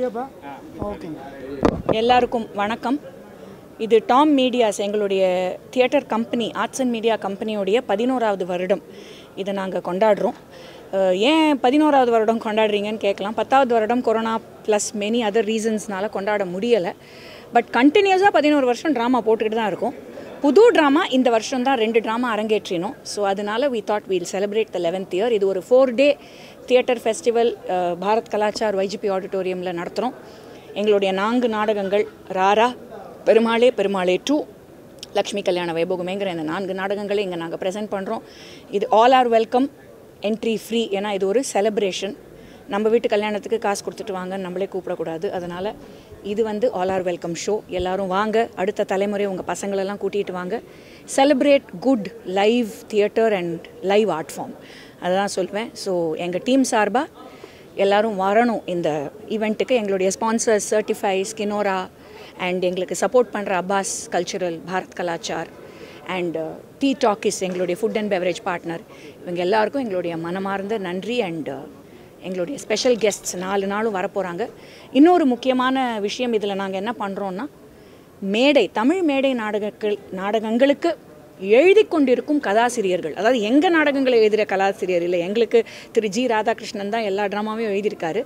வீடியோப்பா ஓகேங்க எல்லாருக்கும் வணக்கம் இது டாம் மீடியாஸ் எங்களுடைய theatre company arts and media கம்பெனியோடைய பதினோராவது வருடம் இதை நாங்கள் கொண்டாடுறோம் அஹ் ஏன் பதினோராவது வருடம் கொண்டாடுறீங்கன்னு கேட்கலாம் பத்தாவது வருடம் கொரோனா ப்ளஸ் மெனி அதர் ரீசன்ஸ்னால கொண்டாட முடியலை பட் கண்டினியூஸாக பதினோரு வருஷம் ட்ராமா போட்டுக்கிட்டு தான் இருக்கும் புது ட்ராமா இந்த வருஷம் தான் ரெண்டு ட்ராமா அரங்கேற்றினோம் ஸோ அதனால we thought we'll celebrate the eleventh year இது ஒரு four day theatre festival Bharat Kalachar YGP ஆடிட்டோரியமில் நடத்துகிறோம் எங்களுடைய நான்கு நாடகங்கள் ராரா பெருமாளே பெருமாளே டூ லக்ஷ்மி கல்யாண வைபோகமேங்கிற இந்த நான்கு நாடகங்களை இங்கே நாங்கள் ப்ரெசென்ட் பண்ணுறோம் இது all are welcome entry free ஏன்னா இது ஒரு செலிப்ரேஷன் நம்ம வீட்டு கல்யாணத்துக்கு காசு கொடுத்துட்டு வாங்க நம்மளே கூப்பிடக்கூடாது அதனால் இது வந்து ஆல் ஆர் வெல்கம் ஷோ எல்லாரும் வாங்க அடுத்த தலைமுறை உங்கள் பசங்களெல்லாம் கூட்டிகிட்டு வாங்க celebrate good live theatre and live art form அதுதான் சொல்வேன் ஸோ எங்கள் டீம் சார்பாக எல்லாரும் வரணும் இந்த ஈவெண்ட்டுக்கு எங்களுடைய ஸ்பான்சர்ஸ் சர்டிஃபை ஸ்கினோரா அண்ட் எங்களுக்கு சப்போர்ட் பண்ணுற Abbas cultural Bharat Kalachar and tea talkies எங்களுடைய ஃபுட் அண்ட் பெவரேஜ் பார்ட்னர் இவங்க எல்லாருக்கும் எங்களுடைய மனமார்ந்த நன்றி அண்ட் எங்களுடைய ஸ்பெஷல் கெஸ்ட்ஸ் நாலு நாளும் வரப்போகிறாங்க இன்னொரு முக்கியமான விஷயம் இதில் நாங்கள் என்ன பண்ணுறோன்னா மேடை தமிழ் மேடை நாடகங்கள் நாடகங்களுக்கு எழுதி கொண்டிருக்கும் கதாசிரியர்கள் அதாவது எங்கள் நாடகங்களை எழுதுகிற கலாசிரியர் இல்லை எங்களுக்கு திரு ஜி ராதாகிருஷ்ணன் தான் எல்லா ட்ராமாவையும் எழுதியிருக்காரு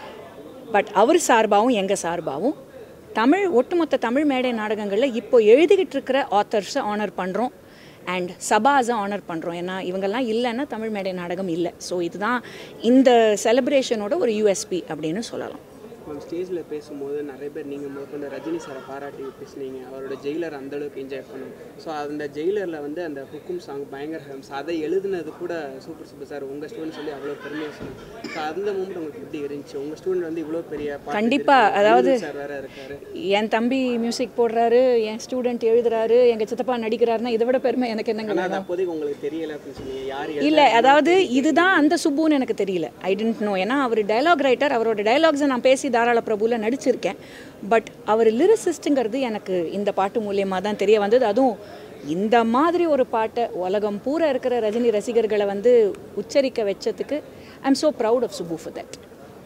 பட் அவர் சார்பாகவும் எங்கள் சார்பாகவும் தமிழ் ஒட்டுமொத்த தமிழ் மேடை நாடகங்களில் இப்போ எழுதிக்கிட்டு இருக்கிற ஆத்தர்ஸை ஆனர் பண்ணுறோம் அண்ட் சபாஸை ஆனர் பண்ணுறோம் ஏன்னா இவங்கெல்லாம் இல்லைன்னா தமிழ் மேடை நாடகம் இல்லை ஸோ இதுதான் இந்த செலிப்ரேஷனோட ஒரு யூஎஸ்பி அப்படின்னு சொல்லலாம் மேம் ஸ்டேஜில் பேசும்போது நிறைய பேர் நீங்கள் முதற்கொண்டு ரஜினி சாரை பாராட்டி பேசுனீங்க அவரோட ஜெயிலர் அந்த அளவுக்கு என்ஜாய் பண்ணும் ஸோ அந்த ஜெயிலரில் வந்து அந்த ஹுக்கும் சாங் பயங்கர ஹேம்ஸ் அதை எழுதுனது கூட சூப்பர் சூப்பர் சார் உங்கள் ஸ்டூடெண்ட் சொல்லி அவ்வளோ பெருமையாக சொன்னாங்க ஸோ அந்த மூமெண்ட் உங்களுக்கு எப்படி இருந்துச்சு உங்கள் ஸ்டூடெண்ட் வந்து இவ்வளோ பெரிய பாட்டு கண்டிப்பா, தெரிஞ்ச அதாவது- சார் வேற இருக்காரு என் தம்பி மியூசிக் போடுறாரு என் ஸ்டூடெண்ட் எழுதுறாரு எங்கள் சித்தப்பா நடிக்கிறாருன்னா இதை விட பெருமை எனக்கு என்னங்க ஆனால் அது வேணும் அப்போதைக்கு உங்களுக்கு தெரியல அப்படின்னு சொன்னீங்க யார் இல்லை அதாவது இதுதான் அந்த சுப்புன்னு எனக்கு தெரியல ஐ டென்ட் நோ ஏன்னா அவர் டயலாக் ரைட்டர் அவரோட டயலாக்ஸை நான் பேசி தாராள பிரபுவில் நடிச்சிருக்கேன் பட் அவர் லிரிசிஸ்ட்டுங்கிறது எனக்கு இந்த பாட்டு மூலியமாக தான் தெரிய வந்தது அதுவும் இந்த மாதிரி ஒரு பாட்டை உலகம் பூரா இருக்கிற ரஜினி ரசிகர்களை வந்து உச்சரிக்க வச்சதுக்கு I am so proud of Subbu for that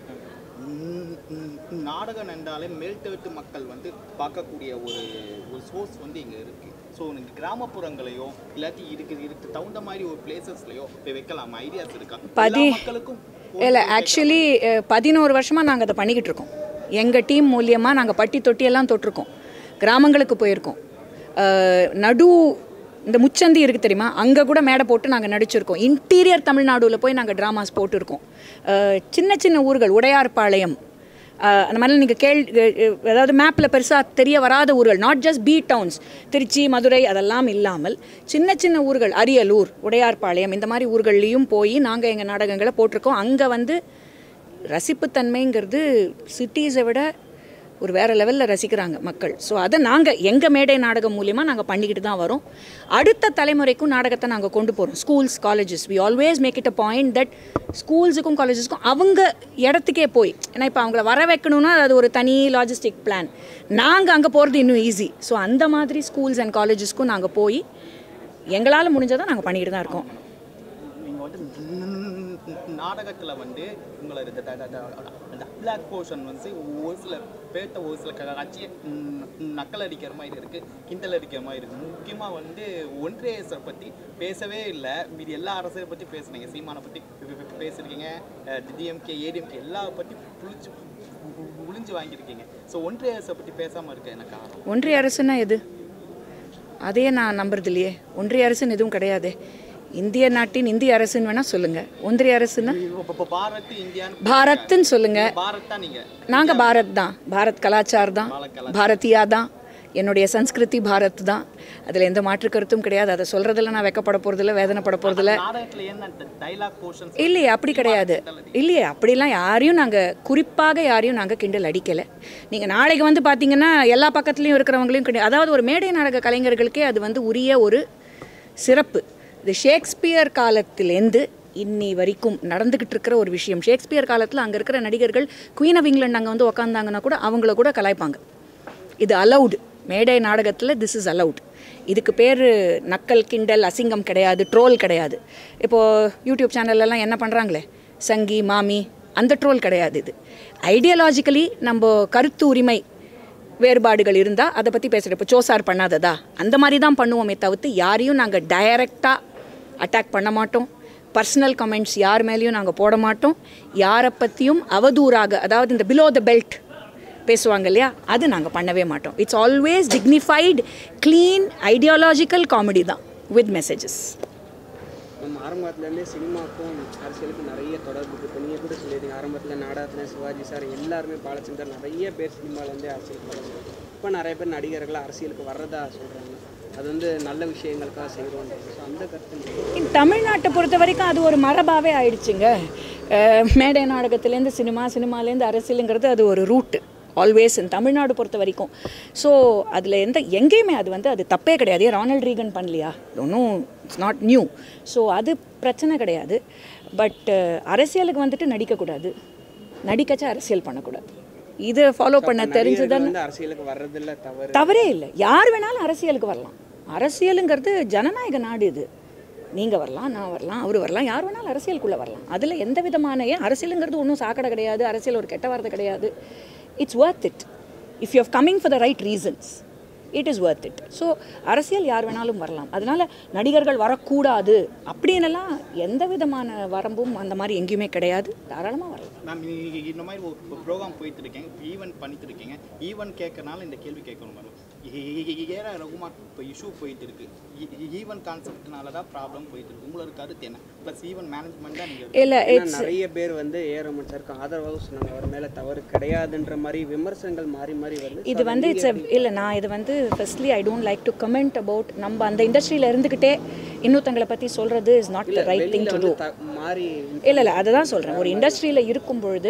ம், ம், நாடகம் என்றாலே மேல்தட்டு மக்கள் வந்து பார்க்கக்கூடிய ஒரு ஒரு சோர்ஸ் வந்து இங்கே இருக்குது ஸோ நீங்கள் கிராமப்புறங்களையோ இல்லாட்டி இதுக்கு இதுக்கு தகுந்த மாதிரி ஒரு பிளேசஸ்லையோ போய் வைக்கலாம் ஐடியாஸ் இருக்கா பதி எல்லா மக்களுக்கும் இல்லை ஆக்சுவலி பதினோரு வருஷமாக நாங்கள் அதை பண்ணிக்கிட்டு இருக்கோம் எங்கள் டீம் மூலியமாக நாங்கள் பட்டி தொட்டியெல்லாம் தொட்டிருக்கோம் கிராமங்களுக்கு போயிருக்கோம் அஹ், நடு இந்த முச்சந்தி இருக்குது தெரியுமா அங்கே கூட மேடை போட்டு நாங்கள் நடிச்சிருக்கோம் இன்டீரியர் தமிழ்நாடுல போய் நாங்கள் ட்ராமாஸ் போட்டிருக்கோம் அஹ், சின்ன சின்ன ஊர்கள் உடையார்பாளையம் அஹ், அந்த மாதிரி நீங்கள் கேள் அஹ், அதாவது மேப்பில் பெருசாக தெரிய வராத ஊர்கள் not just B towns Trichy Madurai அதெல்லாம் இல்லாமல் சின்ன சின்ன ஊர்கள் அரியலூர் உடையார்பாளையம் இந்த மாதிரி ஊர்கள்லேயும் போய் நாங்கள் எங்கள் நாடகங்களை போட்டிருக்கோம் அங்கே வந்து ரசிப்புத்தன்மைங்கிறது சிட்டிஸை விட ஒரு வேறு லெவலில் ரசிக்கிறாங்க மக்கள் ஸோ அதை நாங்கள் எங்கள் மேடை நாடகம் மூலியமாக நாங்கள் பண்ணிக்கிட்டு தான் வரோம் அடுத்த தலைமுறைக்கும் நாடகத்தை நாங்கள் கொண்டு போகிறோம் schools colleges we always make it a point that ஸ்கூல்ஸுக்கும் காலேஜஸ்க்கும் அவங்க இடத்துக்கே போய் ஏன்னா இப்போ அவங்கள வர வைக்கணும்னா அது ஒரு தனி லாஜிஸ்டிக் பிளான் நாங்கள் அங்கே போகிறது இன்னும் ஈஸி ஸோ அந்த மாதிரி ஸ்கூல்ஸ் அண்ட் காலேஜஸ்க்கும் நாங்கள் போய் எங்களால் முடிஞ்சதை நாங்கள் பண்ணிக்கிட்டு தான் இருக்கோம் நீங்கள் வந்து நாடகத்தில் வந்து உங்களை இந்த ட- ட- ட- அந்த பிளாக் போர்ஷன் வந்து ஒரு சில பேட்ட ஒரு சில காட்சியை நக்கல் அடிக்கிற மாதிரி இருக்குது கிண்டல் அடிக்கிற மாதிரி இருக்குது முக்கியமாக வந்து ஒன்றியத்தை பற்றி பேசவே இல்லை மீதி எல்லா அரசியலை பற்றி பேசுனீங்க சீமானை பற்றி பேசியிருக்கீங்க டிஎம்கே ஏடிஎம்கே எல்லா பற்றி புளிச்சு உளிஞ்சு வாங்கியிருக்கீங்க ஸோ ஒன்றிய அரசை பற்றி பேசாமல் இருக்க எனக்கு காரணம் ஒன்றிய அரசுன்னா எது அதையே நான் நம்புறது இல்லையே ஒன்றிய அரசுன்னு எதுவும் கிடையாதே இந்திய நாட்டின் இந்திய அரசுன்னு வேணால் சொல்லுங்கள் ஒன்றிய அரசுன்னா இப்போ பாரத் இந்தியான்னு பாரத்ன்னு சொல்லுங்கள் பாரத் தான் நீங்கள் நாங்கள் பாரத் தான் பாரத் கலாச்சார் தான் பாரதியா தான் என்னுடைய சன்ஸ்கிருதி பாரத் தான் அதில் எந்த மாற்று கருத்தும் கிடையாது அதை சொல்கிறதில்ல நான் வெக்கப்பட போகிறதில்ல வேதனைப்பட போகிறதில்ல நாடகத்தில் என்ன டைலாக் போர்ஷன்ஸ் இல்லையே அப்படி கிடையாது இல்லையே அப்படிலாம் யாரையும் நாங்கள் குறிப்பாக யாரையும் நாங்கள் கிண்டல் அடிக்கலை நீங்கள் நாளைக்கு வந்து பார்த்தீங்கன்னா எல்லா பக்கத்துலேயும் இருக்கிறவங்களையும் கிண்டல் அதாவது ஒரு மேடை நாடக கலைஞர்களுக்கே அது வந்து உரிய ஒரு சிறப்பு இது ஷேக்ஸ்பியர் காலத்திலேருந்து இன்னி வரைக்கும் நடந்துக்கிட்டு இருக்கிற ஒரு விஷயம் ஷேக்ஸ்பியர் காலத்தில் அங்கே இருக்கிற நடிகர்கள் குயின் ஆஃப் இங்கிலாந்து அங்கே வந்து உக்காந்தாங்கன்னா கூட அவங்கள கூட கலாய்ப்பாங்க இது அலௌடு மேடை நாடகத்தில் திஸ் இஸ் அலௌட் இதுக்கு பேர் நக்கல் கிண்டல் அசிங்கம் கிடையாது ட்ரோல் கிடையாது இப்போது யூடியூப் சேனல்லலாம் என்ன பண்ணுறாங்களே சங்கி மாமி அந்த ட்ரோல் கிடையாது இது ஐடியாலாஜிக்கலி நம்ம கருத்து உரிமை வேறுபாடுகள் இருந்தால் அதை பற்றி பேசுகிறோம் இப்போ சோசார் பண்ணாததா அந்த மாதிரி தான் பண்ணுவோமே தவிர்த்து யாரையும் நாங்கள் டைரெக்டாக அட்டாக் பண்ண மாட்டோம் பர்சனல் கமெண்ட்ஸ் யார் மேலேயும் நாங்கள் போட மாட்டோம் யாரை பற்றியும் அவதூறாக அதாவது இந்த பிலோ த பெல்ட் பேசுவாங்க இல்லையா அது நாங்கள் பண்ணவே மாட்டோம் it's always dignified clean ideological comedy தான் வித் மெசேஜஸ் நம்ம ஆரம்பத்துலேருந்தே சினிமாக்கும் அரசியலுக்கும் நிறைய தொடர்பு இருக்கு இப்போ நீங்கள் கூட சொல்லியிருந்தீங்க ஆரம்பத்தில் நாடகத்தில் சிவாஜி சார் எல்லாருமே பாலச்சந்தர் நிறைய பேர் சினிமாலேருந்தே அரசியல் வராங்க இப்போ நிறைய பேர் நடிகர்கள் அரசியலுக்கு வர்றதா சொல்கிறாங்க அது வந்து நல்ல விஷயங்களுக்காக செய்கிறோம் ஸோ அந்த கருத்து நீங்க- இந்த தமிழ்நாட்டை பொறுத்த வரைக்கும் அது ஒரு மரபாகவே ஆயிடுச்சுங்க அஹ் மேடை நாடகத்துலேருந்து சினிமா சினிமாலேருந்து அரசியலுங்கிறது அது ஒரு ரூட்டு ஆல்வேஸ் in தமிழ்நாடு பொறுத்த வரைக்கும் ஸோ அதில் எந்த எங்கேயுமே அது வந்து அது தப்பே கிடையாது ஏன் ரானல்ட் ரீகன் பண்ணலையா ஒன்றும் இட்ஸ் நாட் நியூ ஸோ அது பிரச்சனை கிடையாது பட் அரசியலுக்கு வந்துட்டு நடிக்கக்கூடாது நடிக்கச்சா அரசியல் பண்ணக்கூடாது இதை ஃபாலோ பண்ண தெரிஞ்சுதான் நடிகர்கள் வந்து அரசியலுக்கு வர்றதில்ல தவறு தவறே இல்லை யார் வேணாலும் அரசியலுக்கு வரலாம் அரசியலுங்கிறது ஜனநாயக நாடு இது நீங்கள் வரலாம் நான் வரலாம் அவர் வரலாம் யார் வேணாலும் அரசியலுக்குள்ளே வரலாம் அதில் எந்த விதமான ஏன் அரசியலுங்கிறது ஒன்றும் சாக்கடை கிடையாது அரசியல் ஒரு கெட்ட வார்த்தை கிடையாது it's worth it if you have coming for the right reasons it is worth it so அரசியல் யார் வேணாலும் வரலாம் அதனால் நடிகர்கள் வரக்கூடாது அப்படின்னெல்லாம் எந்த விதமான வரம்பும் அந்த மாதிரி எங்கேயுமே கிடையாது தாராளமாக வரலாம் மேம் நீங்கள் இந்த மாதிரி ஒரு ப்ரோக்ராம் போயிட்டு இருக்கீங்க ஈவெண்ட் பண்ணிட்டு இருக்கீங்க ஈவெண்ட் கேட்கறனால இந்த கேள்வி கேட்கணும் மேம் ஏரா ரகுமான் இப்போ இஷ்யூ போயிட்டு இருக்கு ஈவெண்ட் கான்செப்ட்னால தான் ப்ராப்ளம் போயிட்டு இருக்கு உங்களோட கருத்து என்ன ப்ளஸ் ஈவெண்ட் மேனேஜ்மெண்ட் தான் நீங்கள் இல்லை ஏன்னா நிறைய பேர் வந்து ஏ ரமன் சாருக்கு ஆதரவாக சொன்னாங்க அவர் மேலே தவறு கிடையாதுன்ற மாதிரி விமர்சனங்கள் மாறி மாறி வருது இது வந்து இட்ஸ் இல்லை நான் இது வந்து firstly I don't like to comment about நம்ம அந்த இண்டஸ்ட்ரியில் இருந்துக்கிட்டே இன்னொருத்தங்களை பற்றி சொல்கிறது is not the right thing to do the- மாறி இல்லை இல்லை அதை தான் சொல்கிறேன் ஒரு இண்டஸ்ட்ரியில் இருக்கும் பொழுது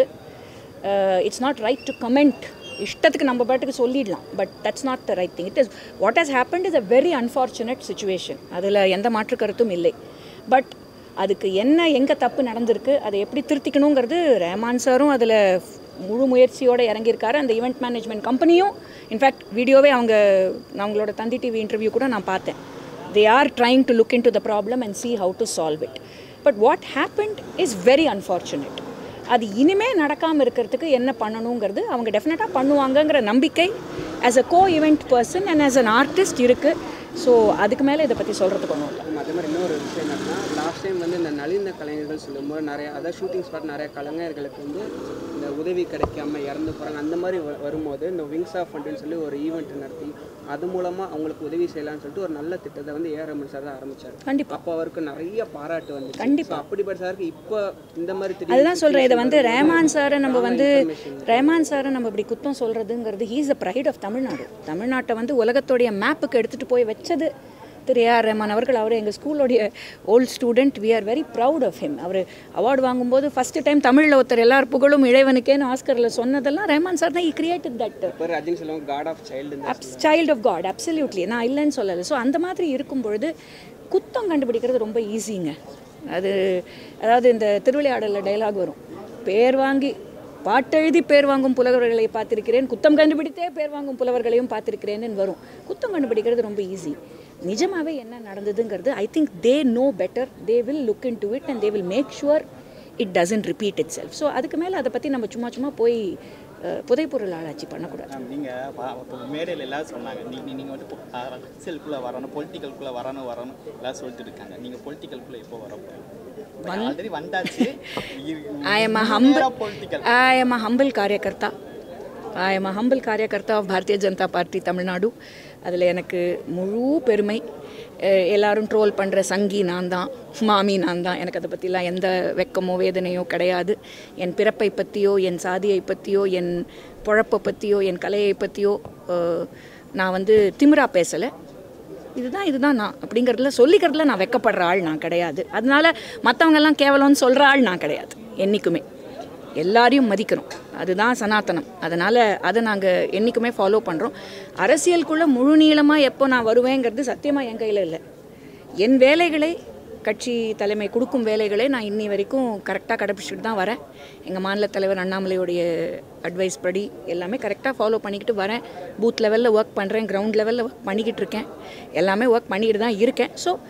it's not right to comment இஷ்டத்துக்கு நம்ம பாட்டுக்கு சொல்லிடலாம் but that's not the right thing it is what has happened is a very unfortunate situation அதில் எந்த மாற்று கருத்தும் இல்லை பட் அதுக்கு என்ன எங்கே தப்பு நடந்திருக்கு அதை எப்படி திருத்திக்கணுங்கிறது ரஹ்மான் சாரும் அதில் முழு முயற்சியோடு இறங்கியிருக்காரு அந்த ஈவெண்ட் மேனேஜ்மெண்ட் கம்பெனியும் இன்ஃபேக்ட் வீடியோவே அவங்க நான் அவங்களோட தந்தி டிவி இன்டர்வியூ கூட நான் பார்த்தேன் they are trying to look into the problem and see how to solve it but what happened is very unfortunate அது இனிமே நடக்காமல் இருக்கிறதுக்கு என்ன பண்ணணுங்கிறது அவங்க டெஃபினட்டாக பண்ணுவாங்கங்கிற நம்பிக்கை as a co event person and as an artist இருக்குது ஸோ அதுக்கு மேலே இதை பற்றி சொல்கிறதுக்கு ஒன்றும் இல்லை அதே மாதிரி இன்னொரு விஷயம் என்னன்னா லாஸ்ட் டைம் வந்து இந்த நலிந்த கலைஞர்கள் சொல்லும்போது நிறைய அதாவது ஷூட்டிங் ஸ்பாட் நிறைய கலைஞர்களுக்கு வந்து இந்த உதவி கிடைக்காம இறந்து போகிறாங்க அந்த மாதிரி வ- வரும்போது இந்த விங்ஸ் ஆஃப் ஃபண்டுன்னு சொல்லி ஒரு ஈவெண்ட் நடத்தி அது மூலமாக அவங்களுக்கு உதவி செய்யலாம்னு சொல்லிட்டு ஒரு நல்ல திட்டத்தை வந்து ஏ ரமன் சார் தான் ஆரம்பிச்சார் கண்டிப்பா. அப்போ அவருக்கு நிறைய பாராட்டு வந்து கண்டிப்பா. அப்படிப்பட்ட சாருக்கு இப்போ இந்த மாதிரி திடீர் அதுதான் சொல்கிறேன் இதை வந்து ரேமான் சாரை நம்ம wrong வந்து information. ரேமான் சாரை நம்ம இப்படி குத்தம் சொல்கிறதுங்கிறது he's a pride of Tamil Nadu தமிழ்நாட்டை வந்து உலகத்தோடைய மேப்புக்கு எடுத்துகிட்டு போய் வச்சது திரு ஏஆர் ரஹ்மான் அவர்கள் அவர் எங்கள் ஸ்கூலோடைய old student we are very proud of him அவர் அவார்டு வாங்கும்போது ஃபஸ்ட்டு டைம் தமிழில் ஒருத்தர் எல்லார் புகழும் இறைவனுக்கேன்னு ஆஸ்கரில் சொன்னதெல்லாம் ரஹ்மான் சார் தான் ஈ கிரியேட்டட் தட் இப்போ ரஜினி சொல்லுவாங்க god of child oops child of god absolutely நான் இல்லைன்னு சொல்லலை ஸோ அந்த மாதிரி இருக்கும் பொழுது குத்தம் கண்டுபிடிக்கிறது ரொம்ப ஈஸிங்க அது அதாவது இந்த திருவிளையாடலில் டைலாக் வரும் பேர் வாங்கி பாட்டெழுதி பேர் வாங்கும் புலவர்களை பார்த்திருக்கிறேன் குத்தம் கண்டுபிடித்தே பேர் வாங்கும் புலவர்களையும் பார்த்திருக்கிறேன்னு வரும் குத்தம் கண்டுபிடிக்கிறது ரொம்ப ஈஸி நிஜமாவே என்ன நடந்ததுங்கிறது I think they know better they will look into it and they will make sure it doesn't repeat itself so அதுக்கு மேலே அதை பற்றி நம்ம சும்மா சும்மா போய் அஹ், புதைப்பொருள் ஆராய்ச்சி பண்ணக்கூடாது மேம் நீங்கள் இப்போ மேடையில் எல்லாரும் சொன்னாங்க நீங்கள் நீங்கள் வந்து பொ- அஹ் அரசியலுக்குள்ளே வரணும் பொலிட்டிக்கலுக்குள்ளே வரணும் வரணும் எல்லாம் சொல்லிட்டு இருக்காங்க நீங்கள் பொலிட்டிக்கலுக்குள்ளே எப்போ வர போகிறீங்க ஆல்ரெடி வந்தாச்சு I am a humble, political I am a humble காரியகர்த்தா I am a humble காரியகர்த்தா of Bharatiya Janata party Tamil Nadu அதில் எனக்கு முழு பெருமை அஹ் எல்லாரும் ட்ரோல் பண்ணுற சங்கி நான் தான் மாமி நான் தான் எனக்கு அதை பற்றிலாம் எந்த வெக்கமோ வேதனையோ கிடையாது என் பிறப்பை பற்றியோ என் சாதியை பற்றியோ என் பொழப்பை பற்றியோ என் கலையை பற்றியோ அஹ், நான் வந்து திமிரா பேசலை இதுதான் இதுதான் நான் அப்படிங்கிறதுல சொல்லிக்கிறதுல நான் வெக்கப்படுற ஆள் நான் கிடையாது அதனால மற்றவங்கெல்லாம் கேவலம்னு சொல்கிற ஆள் நான் கிடையாது என்றைக்குமே எல்லாரையும் மதிக்கிறோம் அதுதான் சனாதனம் அதனால் அதை நாங்கள் என்றைக்குமே ஃபாலோ பண்ணுறோம் அரசியலுக்குள்ளே முழு நீளமாக எப்போ நான் வருவேங்கிறது சத்தியமாக என் கையில் இல்லை என் வேலைகளை கட்சி தலைமை கொடுக்கும் வேலைகளை நான் இன்னி வரைக்கும் கரெக்டாக கடைப்பிடிச்சிட்டு தான் வரேன் எங்கள் மாநில தலைவர் அண்ணாமலையுடைய அட்வைஸ் படி எல்லாமே கரெக்டாக ஃபாலோ பண்ணிக்கிட்டு வரேன் பூத் லெவலில் ஒர்க் பண்ணுறேன் கிரவுண்ட் லெவலில் ஒர்க் பண்ணிக்கிட்டு இருக்கேன் எல்லாமே ஒர்க் பண்ணிக்கிட்டு தான் இருக்கேன் ஸோ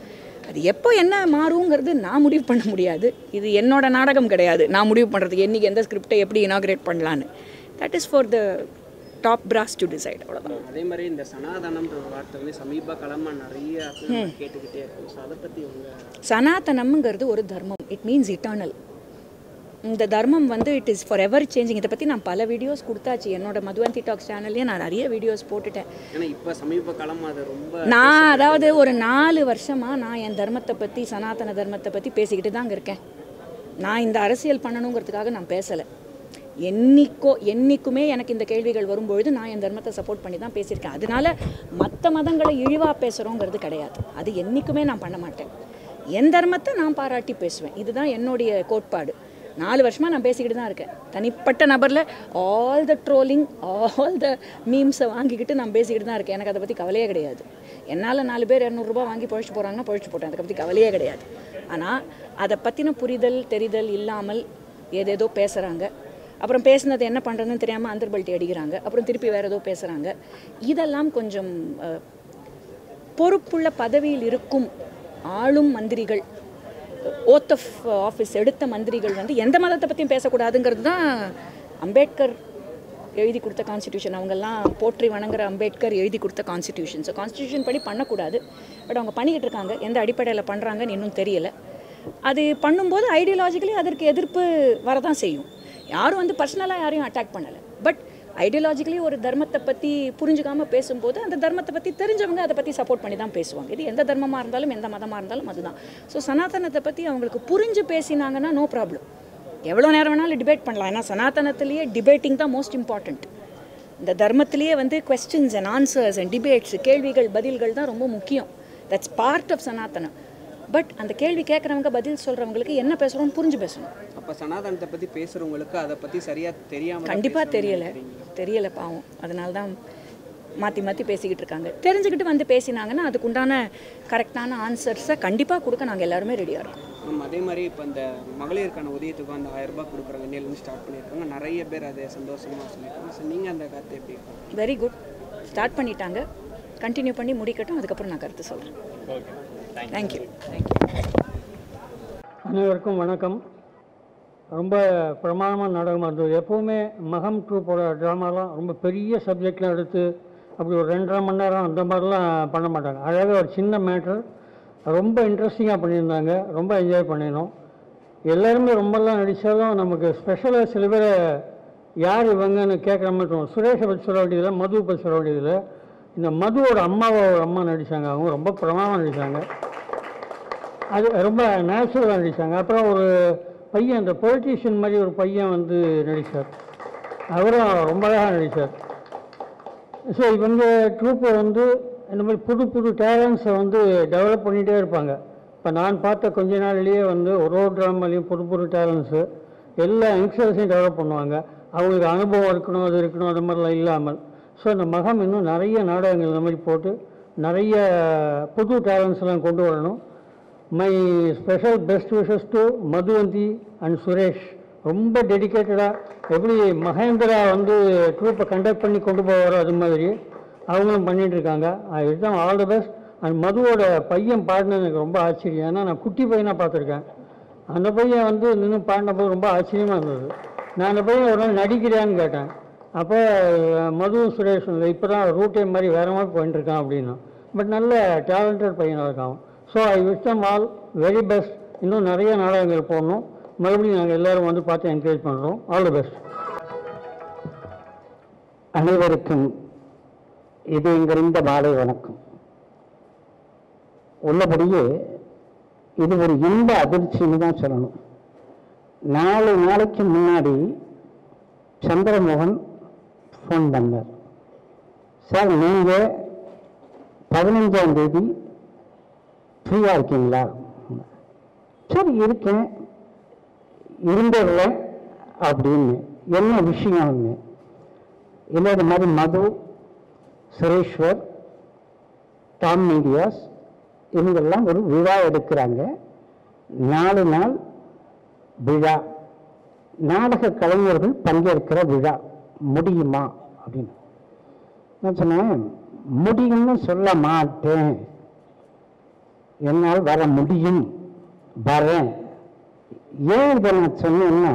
அது எப்போ என்ன மாறுங்கிறது நான் முடிவு பண்ண முடியாது இது என்னோட நாடகம் கிடையாது நான் முடிவு பண்ணுறதுக்கு என்றைக்கு எந்த ஸ்கிரிப்டை எப்படி இனாகிரேட் பண்ணலான்னு that is for the top brass to decide அவ்வளோதான் அதே மாதிரி இந்த சனாதனம்ன்ற ஒரு வார்த்தை வந்து சமீப காலமாக நிறைய film கேட்டுக்கிட்டே இருக்கும் ஸோ அதை பற்றி உங்கள் சனாதனம்ங்கிறது ஒரு தர்மம் இட் மீன்ஸ் இட்டர்னல் இந்த தர்மம் வந்து it is forever changing இதை பற்றி நான் பல வீடியோஸ் கொடுத்தாச்சு என்னோட மதுவந்தி டாக்ஸ் சேனல்லையே நான் நிறைய வீடியோஸ் போட்டுட்டேன் ஏன்னா இப்போ சமீப காலமாக அது ரொம்ப நான் அதாவது ஒரு நாலு வருஷமாக நான் என் தர்மத்தை பற்றி சனாதன தர்மத்தை பற்றி பேசிக்கிட்டு தாங்க இருக்கேன் நான் இந்த அரசியல் பண்ணணுங்கிறதுக்காக நான் பேசலை என்னைக்கோ என்னைக்குமே எனக்கு இந்த கேள்விகள் வரும்பொழுது நான் என் தர்மத்தை சப்போர்ட் பண்ணி தான் பேசியிருக்கேன் அதனால மற்ற மதங்களை இழிவாக பேசுகிறோங்கிறது கிடையாது அது என்றைக்குமே நான் பண்ண மாட்டேன் என் தர்மத்தை நான் பாராட்டி பேசுவேன் இதுதான் என்னுடைய கோட்பாடு நாலு வருஷமாக நான் பேசிக்கிட்டு தான் இருக்கேன் தனிப்பட்ட நபரில் all the trolling all the மீம்ஸை வாங்கிக்கிட்டு நான் பேசிக்கிட்டு தான் இருக்கேன் எனக்கு அதை பற்றி கவலையே கிடையாது என்னால் நாலு பேர் இரநூறுபா வாங்கி பழிச்சு போகிறாங்கன்னா பழிச்சு போட்டேன் அதை பற்றி கவலையே கிடையாது ஆனால் அதை பற்றின புரிதல் தெரிதல் இல்லாமல் ஏதேதோ பேசுகிறாங்க அப்புறம் பேசுனது என்ன பண்ணுறதுன்னு தெரியாமல் அந்தர்பல்ட்டி அடிக்கிறாங்க அப்புறம் திருப்பி வேறு ஏதோ பேசுகிறாங்க இதெல்லாம் கொஞ்சம் அஹ், பொறுப்புள்ள பதவியில் இருக்கும் ஆளும் மந்திரிகள் ஓத் ஆஃப் ஆஃபீஸ் எடுத்த மந்திரிகள் வந்து எந்த மதத்தை பற்றியும் பேசக்கூடாதுங்கிறது தான் அம்பேத்கர் எழுதி கொடுத்த கான்ஸ்டியூஷன் அவங்கெல்லாம் போற்றி வணங்குற அம்பேத்கர் எழுதி கொடுத்த கான்ஸ்டியூஷன் ஸோ கான்ஸ்டியூஷன் படி பண்ணக்கூடாது பட் அவங்க பண்ணிக்கிட்டு இருக்காங்க எந்த அடிப்படையில் பண்ணுறாங்கன்னு இன்னும் தெரியல அது பண்ணும்போது ஐடியாலஜிக்கலி அதற்கு எதிர்ப்பு வரதான் செய்யும் யாரும் வந்து பர்சனலாக யாரையும் அட்டாக் பண்ணலை பட் ஐடியாலஜிக்கலி ஒரு தர்மத்தை பற்றி புரிஞ்சுக்காம பேசும்போது அந்த தர்மத்தை பற்றி தெரிஞ்சவங்க அதை பற்றி சப்போர்ட் பண்ணி தான் பேசுவாங்க இது எந்த தர்மமாக இருந்தாலும் எந்த மதமாக இருந்தாலும் அதுதான் ஸோ சனாதனத்தை பற்றி அவங்களுக்கு புரிஞ்சு பேசினாங்கன்னா நோ ப்ராப்ளம் எவ்வளோ நேரம் வேணாலும் டிபேட் பண்ணலாம் ஏன்னா சனாதனத்திலேயே டிபேட்டிங் தான் மோஸ்ட் இம்பார்ட்டண்ட் இந்த தர்மத்திலேயே வந்து questions and answers and debates கேள்விகள் பதில்கள் தான் ரொம்ப முக்கியம் தட்ஸ் பார்ட் ஆஃப் சனாதனம் பட் அந்த கேள்வி கேட்குறவங்க பதில் சொல்கிறவங்களுக்கு என்ன பேசுகிறோம்னு புரிஞ்சு பேசணும் அப்போ சனாதனத்தை பற்றி பேசுகிறவங்களுக்கு அதை பற்றி சரியாக தெரியாமல் கண்டிப்பாக தெரியல தெரியல பாவம் அதனால தான் மாற்றி மாற்றி பேசிக்கிட்டு இருக்காங்க தெரிஞ்சுக்கிட்டு வந்து பேசினாங்கன்னா அதுக்கு உண்டான கரெக்டான ஆன்சர்ஸை கண்டிப்பாக கொடுக்க நாங்கள் எல்லாருமே ரெடியாக இருக்கோம் நம்ம அதே மாதிரி இப்போ இந்த மகளிருக்கான உதயத்துக்கு அந்த ஆயிரம் ரூபாய் கொடுக்குறாங்க இன்னிலேருந்து ஸ்டார்ட் பண்ணியிருக்காங்க நிறைய பேர் அதை சந்தோஷமாக சொல்லியிருக்காங்க ஸோ நீங்கள் அந்த கருத்தை எப்படி பார்க்குறீங்க? வெரி குட் ஸ்டார்ட் பண்ணிட்டாங்க கண்டினியூ பண்ணி முடிக்கட்டும் அதுக்கப்புறம் நான் கருத்து சொல்கிறேன் தேங்க்யூ தேங்க்யூ அனைவருக்கும் வணக்கம் ரொம்ப பிரமாதமான நாடகமாக இருந்தது எப்போவுமே மகம் ட்ரூப்போட ட்ராமாலாம் ரொம்ப பெரிய சப்ஜெக்ட்லாம் எடுத்து அப்படி ஒரு ரெண்டரை மணி நேரம் அந்த மாதிரிலாம் பண்ண மாட்டாங்க அழகாக ஒரு சின்ன மேட்ரு ரொம்ப இன்ட்ரெஸ்டிங்காக பண்ணியிருந்தாங்க ரொம்ப என்ஜாய் பண்ணினோம் எல்லாருமே ரொம்பலாம் நடித்தாலும் நமக்கு ஸ்பெஷலாக சில பேரை யார் இவங்கன்னு கேட்குற மாதிரி தோணும் சுரேஷை பற்றி சொல்ல வேண்டியதில்லை மதுவை பற்றி சொல்ல வேண்டியதில்லை இந்த மதுவோட அம்மாவை ஒரு அம்மா நடித்தாங்க அவங்க ரொம்ப பிரமாதமாக நடித்தாங்க அது ரொம்ப நேச்சுரலாக நடித்தாங்க அப்புறம் ஒரு பையன் இந்த பொலிட்டீஷியன் மாதிரி ஒரு பையன் வந்து நடித்தார் அவரும் ரொம்ப அழகாக நடித்தார் ஸோ இவங்க ட்ரூப்பை வந்து இந்த மாதிரி புது புது டேலண்ட்ஸை வந்து டெவலப் பண்ணிகிட்டே இருப்பாங்க இப்போ நான் பார்த்த கொஞ்ச நாள்லேயே வந்து ஒரு ஒரு ட்ராமாலையும் புது புது டேலண்ட்ஸு எல்லா யங்ஸ்டர்ஸையும் டெவலப் பண்ணுவாங்க அவங்களுக்கு அனுபவம் இருக்கணும் அது இருக்கணும் அது மாதிரிலாம் இல்லாமல் ஸோ இந்த மகம் இன்னும் நிறைய நாடகங்கள் இந்த மாதிரி போட்டு நிறைய புது டேலண்ட்ஸ்லாம் கொண்டு வரணும் my special best wishes to Madhuvanthi and Suresh ரொம்ப டெடிக்கேட்டடாக எப்படி மகேந்திரா வந்து ட்ரூப்பை கண்டக்ட் பண்ணி கொண்டு போவாரோ அது மாதிரி அவங்களும் பண்ணிட்டு இருக்காங்க இதுதான் ஆல் த பெஸ்ட் அண்ட் மதுவோட பையன் பாடினது எனக்கு ரொம்ப ஆச்சரியம் ஏன்னா நான் குட்டி பையனாக பார்த்துருக்கேன் அந்த பையன் வந்து நின்று பாடினபோது ரொம்ப ஆச்சரியமாக இருந்தது நான் அந்த பையன் ஒரு நாள் நடிக்கிறியான்னு கேட்டேன் அப்போ மதுவும் சுரேஷ் இப்போ தான் ரூட்டே மாதிரி வேற மாதிரி போயிட்டு இருக்கான் அப்படின்னா பட் நல்ல டேலண்டட் பையனாக இருக்கான் so I wish them all very best இன்னும் நிறைய நாடகங்கள் போடணும் மறுபடியும் நாங்கள் எல்லாரும் வந்து பார்த்து என்கரேஜ் பண்ணுறோம் ஆல் தி பெஸ்ட் அனைவருக்கும் இதயங்கறிந்த மாலை வணக்கம் உள்ளபடியே இது ஒரு இன்ப அதிர்ச்சின்னு தான் சொல்லணும் நாலு நாளைக்கு முன்னாடி சந்திரமோகன் ஃபோன் பண்ணார் சார் நீங்கள் பதினஞ்சாம் தேதி ஃப்ரீயாக இருக்கீங்களா சரி இருக்கேன் இருந்துடுறேன் அப்படின்னு என்ன விஷயம்னு இல்லை இது மாதிரி மது சுரேஸ்வர் டாம் மீடியாஸ் இவங்கெல்லாம் ஒரு விழா எடுக்கிறாங்க நாலு நாள் விழா நாடக கலைஞர்கள் பங்கேற்கிற விழா முடியுமா அப்படின்னு நான் சொன்னேன் முடியும்னு சொல்ல மாட்டேன் என்னால் வர முடியும் வரேன் ஏன் இதை நான் சொன்னேன்னா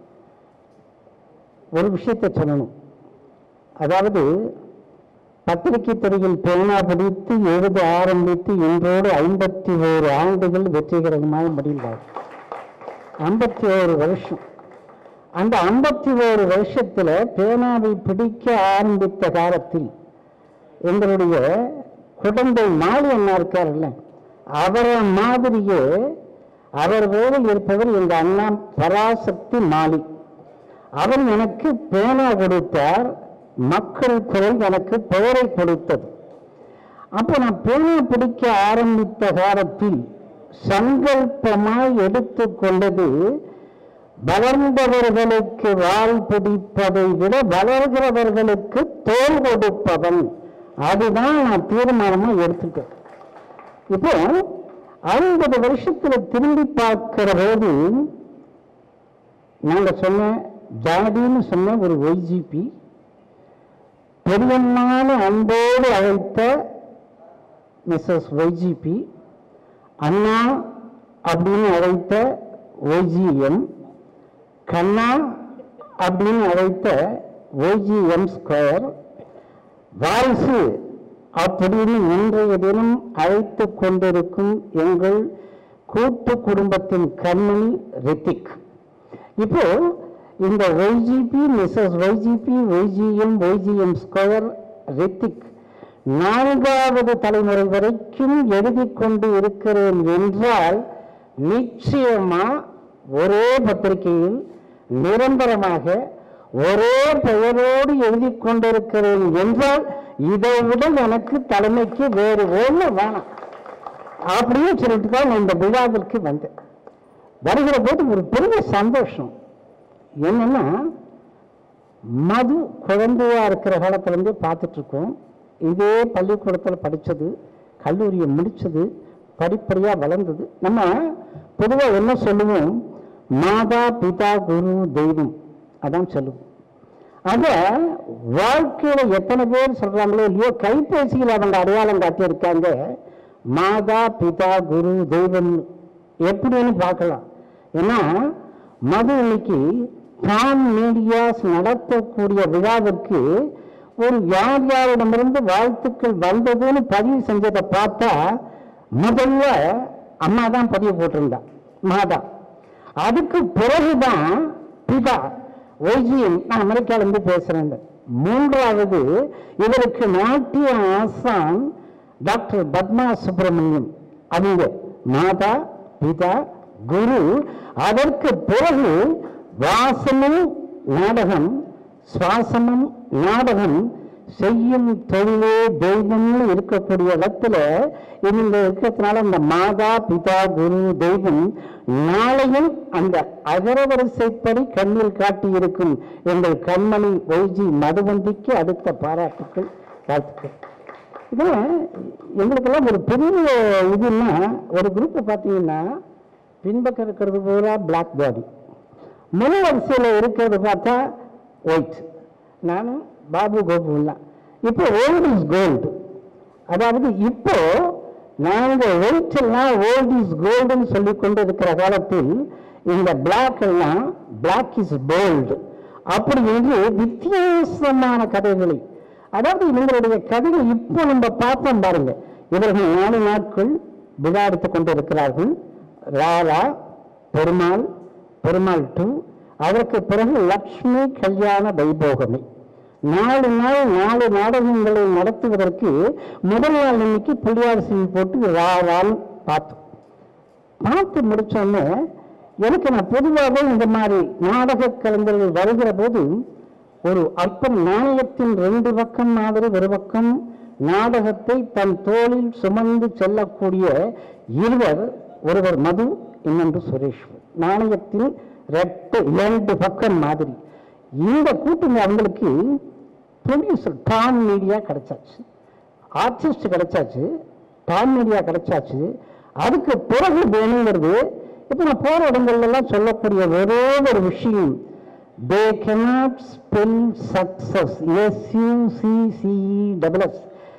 ஒரு விஷயத்தை சொல்லணும் அதாவது பத்திரிகை துறையில் பேனா பிடித்து எழுத ஆரம்பித்து இன்றோடு ஐம்பத்தி ஓரு ஆண்டுகள் வெற்றிகரமாக முடிந்தார் ஐம்பத்தி ஓரு வருஷம் அந்த ஐம்பத்தி ஓரு வருஷத்துல பேனாவை பிடிக்க ஆரம்பித்த காலத்தில் எங்களுடைய குழந்தை மாலி அண்ணா இருக்கார்ல அவரை மாதிரியே அவர் வேலையில் இருப்பவர் எங்க அண்ணா பராசக்தி மாலி அவர் எனக்கு பேனா கொடுத்தார் மக்கள் குரல் எனக்கு பெயரை கொடுத்தது அப்போ நான் பேனா பிடிக்க ஆரம்பித்த காலத்தில் சங்கல்பமாய் எடுத்துக்கொண்டது வளர்ந்தவர்களுக்கு வாள் பிடிப்பதை விட வளர்கிறவர்களுக்கு தோல் கொடுப்பவன் அதுதான் நான் தீர்மானமா எடுத்துட்டேன் இப்போ ஐம்பது வருஷத்துல திரும்பி பார்க்கிற போது நாங்க சொன்ன ஜாடின்னு சொன்ன ஒரு ஒய்ஜிபி பெரியம்மான அன்போடு அழைத்த மிஸ்ஸஸ் ஒய்ஜிபி அண்ணா அப்படின்னு அழைத்த ஒய்ஜிஎம் கண்ணா அப்படின்னு அழைத்த ஒய்ஜிஎம் ஸ்கொயர் வாரிசு அப்படின்னு இன்றைய தினம் அழைத்து கொண்டிருக்கும் எங்கள் கூட்டு குடும்பத்தின் கண்மணி ரித்திக் இப்போ இந்த YGP Mrs YGP YGM YGM square Rithik நான்காவது தலைமுறை வரைக்கும் எழுதி கொண்டு இருக்கிறேன் என்றால் நிச்சயமா ஒரே பத்திரிகையில் நிரந்தரமாக ஒரே பெயரோடு எழுதி கொண்டிருக்கிறேன் என்றால் இதை விட எனக்கு தலைமைக்கு வேறு ஒண்ணு வேணாம் அப்படியே சொல்லிட்டு தான் நான் இந்த விழாவிற்கு வந்தேன் வருகிற போது ஒரு பெரிய சந்தோஷம் என்னன்னா மது குழந்தையா இருக்கிற காலத்துல இருந்தே பார்த்துட்டு இருக்கோம் இதே பள்ளிக்கூடத்தில் படிச்சது கல்லூரியை முடிச்சது படிப்படியா வளர்ந்தது நம்ம பொதுவா என்ன சொல்லுவோம் மாதா பிதா குரு தெய்வம் அதான் சொல்லுவோம் அத வாழ்க்கையில எத்தனை பேர் சொல்றாங்களோ இல்லையோ கைபேசியில் அவங்க அடையாளம் காட்டியிருக்காங்க மாதா பிதா குரு தெய்வம் எப்படின்னு பார்க்கலாம் ஏன்னா மது இன்னைக்கு டாம் மீடியாஸ் நடத்தக்கூடிய விழாவிற்கு ஒரு யார் யாரிடமிருந்து வாழ்த்துக்கள் வந்ததுன்னு பதிவு செஞ்சதை பார்த்தா முதல்ல அம்மா தான் பதிவு போட்டிருந்தா மாதா அதுக்கு பிறகுதான் பிதா ஒய்ஜிஎம் நான் அமெரிக்கால இருந்து பேசுறேன் மூன்றாவது இவருக்கு நாட்டிய ஆசான் டாக்டர் பத்மா சுப்பிரமணியம் அவங்க மாதா பிதா குரு அதற்கு பிறகு வாசமும் நாடகம் சுவாசமும் நாடகம் செய்யும் தொழிலே தெய்வம்னு இருக்கக்கூடிய இடத்துல இவங்க இருக்கிறதுனால அந்த மாதா பிதா குரு தெய்வம் நாளையும் அந்த அகரவரிசைப்படி கண்ணில் காட்டியிருக்கும் எங்கள் கண்மணி ஒய்ஜி மதுவந்திக்கு அடுத்த பாராட்டுக்கள் வாழ்த்துக்கள் இது எங்களுக்கெல்லாம் ஒரு பெரிய இதுன்னா ஒரு குரூப்பை பார்த்தீங்கன்னா பின்பக்கம் இருக்கிறது பூரா பிளாக் பாடி முன் வரிசையில் இருக்கிறது பார்த்தா ஒயிட் நானும் பாபு கோபுலாம் இப்போ ஓல்ட் இஸ் கோல்டு அதாவது இப்போ நாங்க ஒயிட் எல்லாம் ஓல்ட் இஸ் கோல்டுன்னு சொல்லி கொண்டு இருக்கிற காலத்தில் இந்த பிளாக் எல்லாம் பிளாக் இஸ் போல்டு அப்படி என்று வித்தியாசமான கதைகளை அதாவது இவங்களுடைய கதையை இப்போ நம்ம பார்த்தோம் பாருங்க இவர்கள் நாலு நாட்கள் விழா எடுத்துக் கொண்டு இருக்கிறார்கள் ராரா பெருமாள் பெருமாள் டூ அதற்கு பிறகு லக்ஷ்மி கல்யாண வைபோகமே நாலு நாள் நாலு நாடகங்களை நடத்துவதற்கு முதல் நாள் இன்னைக்கு புள்ளியாரிசி போட்டு ராரான்னு பார்த்தோம் பார்த்து முடிச்சோடனே எனக்கு நான் பொதுவாகவே இந்த மாதிரி நாடக கலைஞர்கள் வருகிற போது ஒரு அல்பம் நாணயத்தின் ரெண்டு பக்கம் மாதிரி ஒரு பக்கம் நாடகத்தை தன் தோளில் சுமந்து செல்லக்கூடிய இருவர் ஒருவர் மது இன்னொன்று சுரேஷ்வர் நாணயத்தின் ரெட்டு இரண்டு பக்கம் மாதிரி இந்த கூட்டணி அவங்களுக்கு ப்ரொடியூசர் டான் மீடியா கிடைச்சாச்சு ஆர்டிஸ்ட் கிடைச்சாச்சு டான் மீடியா கிடைச்சாச்சு அதுக்கு பிறகு வேணுங்கிறது இப்போ நான் போகிற இடங்கள்லாம் சொல்லக்கூடிய ஒரே ஒரு விஷயம் they cannot spell success S U C C E double S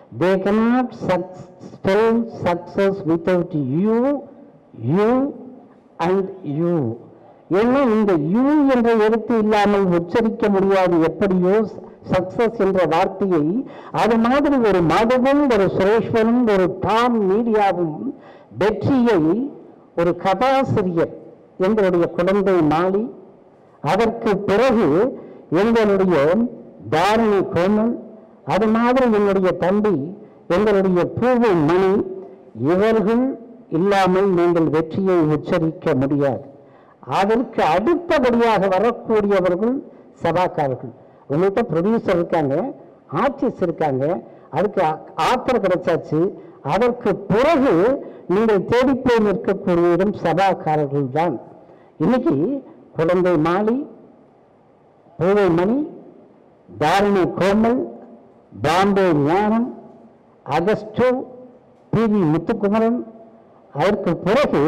they cannot suc- spell success without you you and you ஏன்னா இந்த யூ என்ற எழுத்து இல்லாமல் உச்சரிக்க முடியாது எப்படியோ சக்சஸ் என்ற வார்த்தையை அது மாதிரி ஒரு மதுவும் ஒரு சுரேஸ்வரும் ஒரு டாம் மீடியாவும் வெற்றியை ஒரு கதாசிரியர் எங்களுடைய குழந்தை மாலி அதற்கு பிறகு எங்களுடைய தாரணி கோமல் அது மாதிரி என்னுடைய தம்பி எங்களுடைய பூவை மணி இவர்கள் இல்லாமல் நீங்கள் வெற்றியை உச்சரிக்க முடியாது அதற்கு அடுத்தபடியாக வரக்கூடியவர்கள் சபாக்காரர்கள் உங்கள்கிட்ட ப்ரொடியூசர் இருக்காங்க ஆர்டிஸ்ட் இருக்காங்க அதுக்கு ஆத்தர் கிடைச்சாச்சு அதற்கு பிறகு நீங்கள் தேடிப்போய் நிற்கக்கூடியதும் சபாக்காரர்கள் தான் இன்னைக்கு குழந்தை மாலி பூவை மணி தாரணி கோமல் பாம்பே ஞானம் அகஸ்டோ பி வி முத்துக்குமரன் அதற்கு பிறகு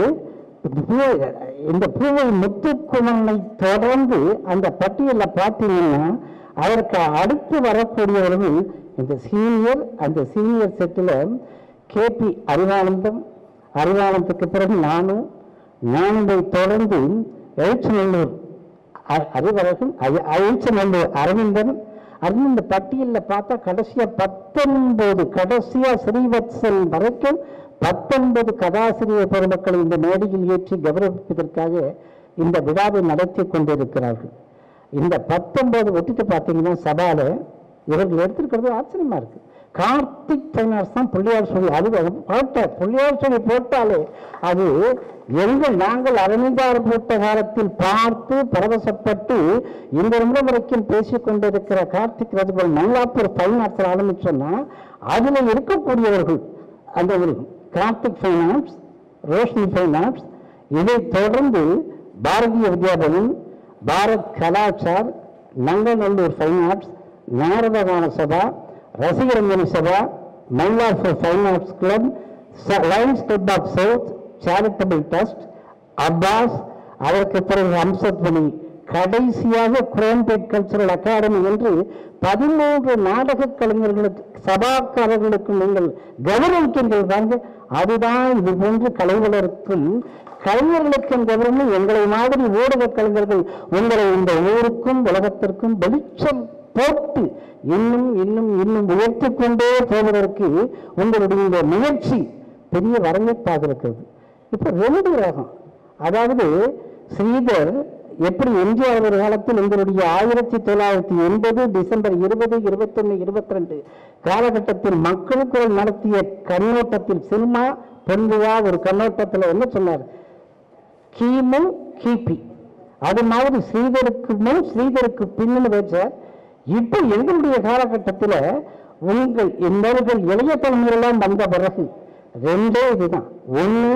பூ- இந்த பூவை முத்துக்குமரனை தொடர்ந்து அந்த பட்டியலில் பார்த்தீங்கன்னா அதற்கு அடுத்து வரக்கூடியவர்கள் இந்த சீனியர் அந்த சீனியர் செட்டில் கேபி அறிவானந்தம் அறிவானந்தத்துக்கு பிறகு நானும் நானுதை தொடர்ந்து எழுச்சநல்லூர் அ- அறிவழகன் அய- அழிச்சநல்லூர் அரவிந்தன் அரவிந்த் பட்டியலில் பார்த்தா கடைசியா பத்தொன்பது கடைசியா ஸ்ரீவத்சன் வரைக்கும் பத்தொன்பது கதாசிரியர் பெருமக்களை இந்த மேடையில் ஏற்றி கௌரவிப்பதற்காக இந்த விழாவை நடத்தி கொண்டிருக்கிறார்கள் இந்த பத்தொன்பது விட்டுட்டு பார்த்தீங்கன்னா சபால இவர்கள் எடுத்திருக்கிறது ஆச்சரியமா இருக்கு கார்த்திக் ஃபைனான்ஸ் தான் பிள்ளையார் சொல்லி அது போட்ட பிள்ளையார் சொல்லி போட்டாலே அது எங்கள் நாங்கள் அரவிந்தார் போட்ட காலத்தில் பார்த்து பரவசப்பட்டு இந்த நிமிடம் வரைக்கும் பேசிக் கொண்டிருக்கிற கார்த்திக் ரஜபல் மல்லாப்பூர் ஃபைனான்ஸ் ஆரம்பிச்சோம்னா அதில் இருக்கக்கூடியவர்கள் அந்த ஒரு கார்த்திக் ஃபைனான்ஸ் ரோஷினி ஃபைனான்ஸ் இதை தொடர்ந்து Bharatiya Vidya Bhavan Bharat Kalachar Nanganallur fine arts Narada Gana Sabha Rasika Ranjani Sabha Mylapore fine arts club lions club of south charitable trust Abbas அதற்கு பிறகு அம்சத்வனி கடைசியாக குரோம்பேட் கல்ச்சரல் அகாடமி என்று பதிமூன்று நாடக கலைஞர்களுக்கு சபாக்காரர்களுக்கு நீங்கள் கௌரவிக்கின்றீர்கள் பாருங்க அதுதான் இது போன்று கலைஞர்களுக்கும் கலைஞர்களுக்கும் கௌரவம் எங்களை மாதிரி ஊடக கலைஞர்கள் உங்களை இந்த ஊருக்கும் உலகத்திற்கும் வெளிச்சம் போட்டு இன்னும் இன்னும் இன்னும் உயர்த்திக் கொண்டே போவதற்கு உங்களுடைய இந்த முயற்சி பெரிய வரவேற்பாக இருக்கிறது இப்ப ரெண்டு ரகம் அதாவது ஸ்ரீதர் எப்படி எம்ஜிஆர் ஒரு காலத்தில் எங்களுடைய ஆயிரத்தி தொள்ளாயிரத்தி எண்பது டிசம்பர் இருபது இருபத்தொன்னு இருபத்தி ரெண்டு காலகட்டத்தில் மக்கள் குரல் நடத்திய கண்ணோட்டத்தில் சினிமா பொன்விழா ஒரு கண்ணோட்டத்தில் என்ன சொன்னார் கிமு கிபி அது மாதிரி ஸ்ரீதருக்கு முன் ஸ்ரீதருக்கு பின்னு வச்சார் இப்போ எங்களுடைய காலகட்டத்தில் உங்கள் இந்தவர்கள் இளைய தலைமுறையெல்லாம் வந்த பிறகு ரெண்டே இதுதான் ஒன்று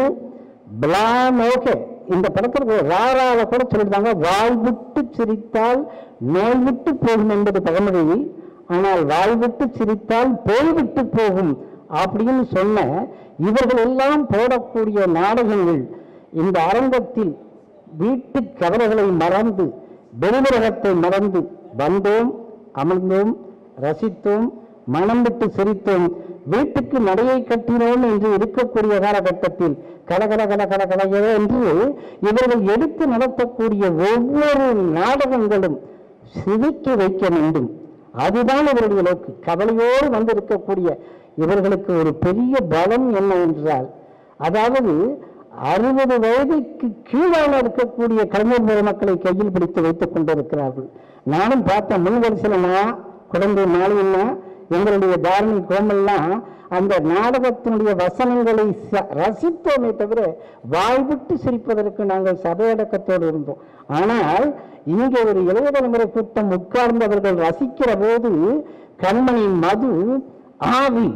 பிளானோகே இந்த படத்திற்கு ராரால கூட சொல்லிட்டாங்க வாய் விட்டு சிரித்தால் நோய் விட்டு போகும் என்பது பழமொழி ஆனால் வாய் விட்டு சிரித்தால் போய் விட்டு போகும் அப்படின்னு சொன்ன இவர்கள் எல்லாம் போடக்கூடிய நாடகங்கள் இந்த அரங்கத்தில் வீட்டு கவலைகளை மறந்து வெளிவுலகத்தை மறந்து வந்தோம் அமர்ந்தோம் ரசித்தோம் மனம் விட்டு சிரித்தோம் வீட்டுக்கு நடையை கட்டினோம் என்று இருக்கக்கூடிய காலகட்டத்தில் கலகல கல கல கல என்று இவர்கள் எடுத்து நடத்தக்கூடிய ஒவ்வொரு நாடகங்களும் சிரிக்க வைக்க வேண்டும் அதுதான் இவருடைய நோக்கு கவலையோடு வந்து இருக்கக்கூடிய இவர்களுக்கு ஒரு பெரிய பலம் என்ன என்றால் அதாவது அறுபது வயதுக்கு கீழான இருக்கக்கூடிய கலைஞர் பெருமக்களை கையில் பிடித்து வைத்துக் கொண்டிருக்கிறார்கள் நானும் பார்த்த முன் வரிசையில் நான் குழந்தை மாலையினா எங்களுடைய தாரணி கோமெல்லாம் அந்த நாடகத்தினுடைய வசனங்களை ச- ரசித்தோமே தவிர வாய் விட்டு சிரிப்பதற்கு நாங்கள் சபையடக்கத்தோடு இருந்தோம் ஆனால் இங்கே ஒரு இளைய தலைமுறை கூட்டம் உட்கார்ந்தவர்கள் ரசிக்கிற போது கண்மணி மது ஆவி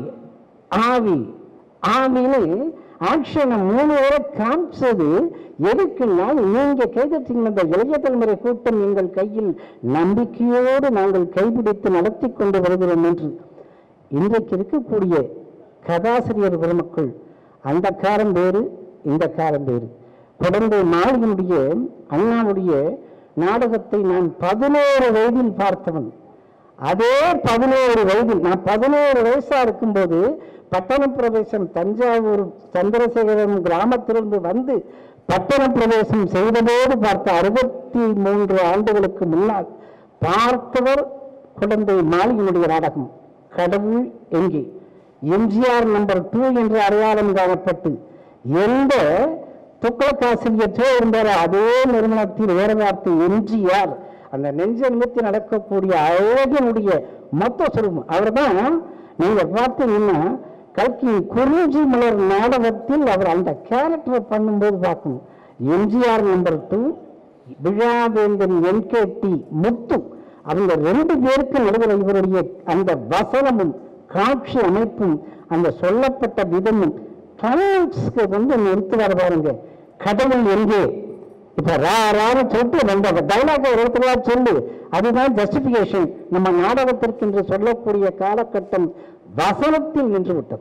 ஆவி ஆவின்னு ஆக்ஷனை மூணு பேரை காமிச்சது எதுக்குன்னா நீங்க கேட்டுட்டீங்க இந்த இளைய தலைமுறை கூட்டம் எங்கள் கையில் நம்பிக்கையோடு நாங்கள் கைபிடித்து நடத்தி கொண்டு வருகிறோம் என்று இன்றைக்கு இருக்கக்கூடிய கதாசிரியர் பெருமக்கள் அந்த காரம் வேறு இந்த காரம் வேறு குழந்தை மாளிகையினுடைய அண்ணாவுடைய நாடகத்தை நான் பதினோரு வயதில் பார்த்தவன் அதே பதினோரு வயதில் நான் பதினோரு வயசா இருக்கும்போது பட்டண பிரவேசம் தஞ்சாவூர் சந்திரசேகரம் கிராமத்திலிருந்து வந்து பட்டண பிரவேசம் செய்தபோது பார்த்த அறுபத்தி மூன்று ஆண்டுகளுக்கு முன்னால் பார்த்தவர் குழந்தை மாலியினுடைய நாடகம் கடவுள் எங்கே எம்ஜிஆர் நம்பர் டூ என்று அடையாளம் காணப்பட்டு எந்த துக்ளக் ஆசிரியற்றே இருந்தாரோ அதே நிறுவனத்தில் வேற வார்த்தை எம்ஜிஆர் அந்த நெஞ்ச நிமித்தி நடக்கக்கூடிய அழகினுடைய மொத்த சுரூபம் அவர் தான் நீங்க பார்த்தீங்கன்னா கல்கி குறிஞ்சி மலர் நாடகத்தில் அவர் அந்த கேரக்டரை பண்ணும்போது பார்க்கணும் MGR number two Vizhavendhan NKT Muthu அவங்க ரெண்டு பேருக்கு நடுவில் இவருடைய அந்த வசனமும் காட்சி அமைப்பும் அந்த சொல்லப்பட்ட விதமும் கிளைமேக்ஸ்க்கு வந்து நிறுத்துவார் பாருங்க கடவுள் எங்கே இப்ப ரா ரான்னு சொல்லிட்டு நம்ம டைலாக் ஒரு இடத்துல சொல்லு அதுதான் ஜஸ்டிபிகேஷன் நம்ம நாடகத்திற்கு என்று சொல்லக்கூடிய காலகட்டம் வசனத்தில் நின்று விட்டது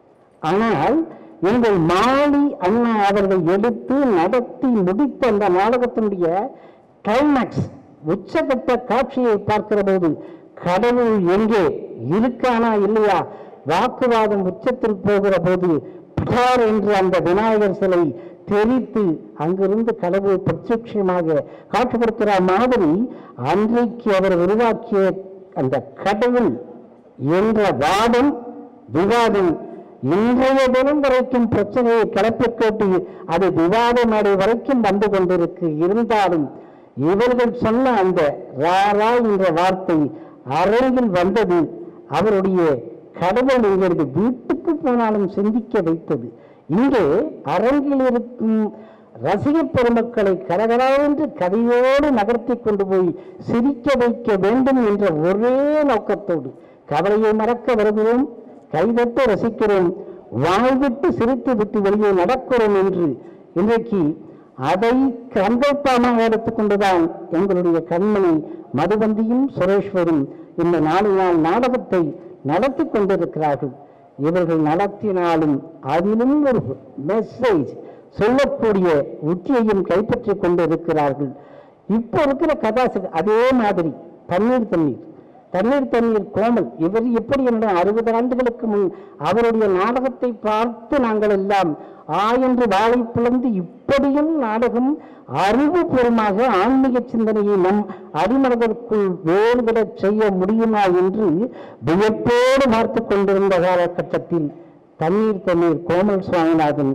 ஆனால் எங்கள் மாலி அண்ணா அவர்கள் எடுத்து நடத்தி முடித்த அந்த நாடகத்தினுடைய கிளைமேக்ஸ் உச்சகட்ட காட்சியை பார்க்கிற போது கடவுள் எங்கே இருக்கானா இல்லையா வாக்குவாதம் உச்சத்தில் போகிற போது படார் என்று அந்த விநாயகர் சிலை தெரித்து அங்கிருந்து கடவுள் பிரத்யட்சமாக காட்சிப்படுத்துகிற மாதிரி அன்றைக்கு அவர் உருவாக்கிய அந்த கடவுள் என்ற வாதம் விவாதம் இன்றைய தினம் வரைக்கும் பிரச்சனையை கிளப்பிக் கோட்டி அது விவாத மேடை வரைக்கும் வந்து கொண்டிருக்கு இருந்தாலும் இவர்கள் சொன்ன அந்த ராரா என்ற வார்த்தை அரங்கில் வந்தது அவருடைய கடவுள் எங்களது வீட்டுக்கு போனாலும் சிந்திக்க வைத்தது இங்கே அரங்கில் இருக்கும் ரசிகப் பெருமக்களை கரகராவென்று கதையோடு நகர்த்தி கொண்டு போய் சிரிக்க வைக்க வேண்டும் என்ற ஒரே நோக்கத்தோடு கவலையை மறக்க வருகிறோம் கைதட்டு ரசிக்கிறோம் வாழ்விட்டு சிரித்து விட்டு வெளியே நடக்கிறோம் என்று இன்றைக்கு அதை சங்கல்பமாக எடுத்துக்கொண்டுதான் எங்களுடைய கண்மணி மதுவந்தியும் சுரேஸ்வரும் இந்த நாலு நாள் நாடகத்தை நடத்தி கொண்டிருக்கிறார்கள் இவர்கள் நடத்தினாலும் அதிலும் ஒரு மெசேஜ் சொல்லக்கூடிய உத்தியையும் கைப்பற்றிக் கொண்டிருக்கிறார்கள் இப்போ இருக்கிற கதாசி அதே மாதிரி தண்ணீர் தண்ணீர் தண்ணீர் தண்ணீர் கோமல் இவர் எப்படி என்னுடைய அறுபது ஆண்டுகளுக்கு முன் அவருடைய நாடகத்தை பார்த்து நாங்கள் எல்லாம் ஆ என்று வாழை பிளந்து இப்படியும் நாடகம் அறிவுபூர்வமாக ஆன்மீக சிந்தனையை நம் அடிமனதற்குள் வேறுபடச் செய்ய முடியுமா என்று வியப்போடு பார்த்து கொண்டிருந்த காலகட்டத்தில் தண்ணீர் தண்ணீர் கோமல் சுவாமிநாதன்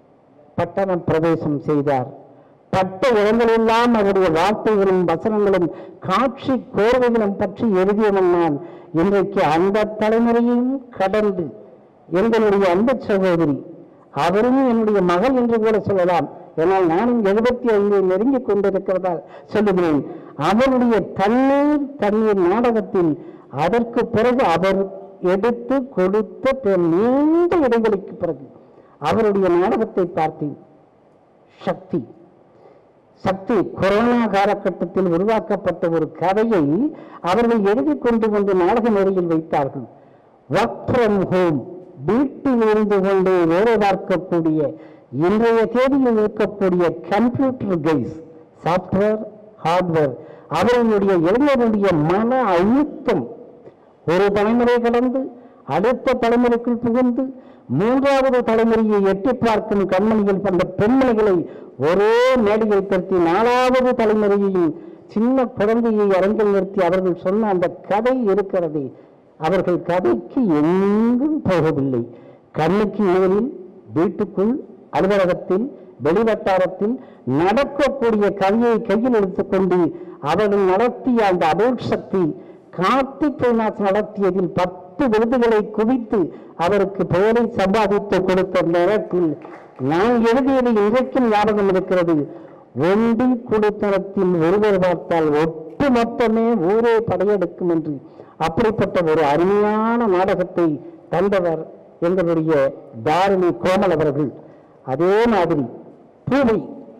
பட்டணம் பிரவேசம் செய்தார் பட்ட இடங்களெல்லாம் அவருடைய வார்த்தைகளும் வசனங்களும் காட்சி கோர்வைகளும் பற்றி எழுதியவன் நான் இன்றைக்கு அந்த தலைமுறையையும் கடந்து எங்களுடைய அன்பு சகோதரி அவரும் என்னுடைய மகள் என்று கூட சொல்லலாம் ஏனால் நானும் எழுபத்தி ஐந்தை நெருங்கிக் கொண்டிருக்கிறதால் சொல்லுகிறேன் அவருடைய தண்ணீர் தண்ணீர் நாடகத்தில் அதற்கு பிறகு அவர் எடுத்து கொடுத்த பிற- நீண்ட இடைவெளிக்கு பிறகு அவருடைய நாடகத்தை பார்த்தேன் சக்தி சக்தி கொரோனா காலகட்டத்தில் உருவாக்கப்பட்ட ஒரு கதையை அவர்கள் எழுதி கொண்டு வந்து நாடக மேடையில் வைத்தார்கள் ஒர்க் ஃப்ரம் ஹோம் வீட்டில் இருந்து கொண்டே வேலை பார்க்கக்கூடிய இன்றைய தேதியில் இருக்கக்கூடிய கம்ப்யூட்டர் கைஸ் சாஃப்ட்வேர் ஹார்ட்வேர் அவர்களுடைய இளைஞருடைய மன அழுத்தம் ஒரு தலைமுறை கடந்து அடுத்த தலைமுறைக்குள் புகுந்து மூன்றாவது தலைமுறையை எட்டி பார்க்கும் கண்மணிகள் அந்த பெண்மணிகளை ஒரே மேடையில் திருத்தி நாலாவது தலைமுறையையும் சின்ன குழந்தையை அரங்கில் நிறுத்தி அவர்கள் சொன்ன அந்த கதை இருக்கிறது அவர்கள் கதைக்கு எங்கும் போகவில்லை கண்ணுக்கு இடையில் வீட்டுக்குள் அலுவலகத்தில் வெளிவட்டாரத்தில் நடக்கக்கூடிய கதையை கையில் எடுத்துக்கொண்டு அவர்கள் நடத்திய அந்த அபோட் சக்தி கார்த்திக் கைலாஸ் நடத்தியதில் பத்து விருதுகளை குவித்து அவருக்கு பெயரை சம்பாதித்து கொடுத்த நேரத்தில் நான் எழுதியது இன்றைக்கும் ஞாபகம் இருக்கிறது ஒண்டி குடித்தனத்தில் ஒருவர் பார்த்தால் ஒட்டு மொத்தமே ஊரே படையெடுக்கும் என்று அப்படிப்பட்ட ஒரு அருமையான நாடகத்தை தந்தவர் எங்களுடைய தாரிணி கோமல் அவர்கள் அதே மாதிரி பூவை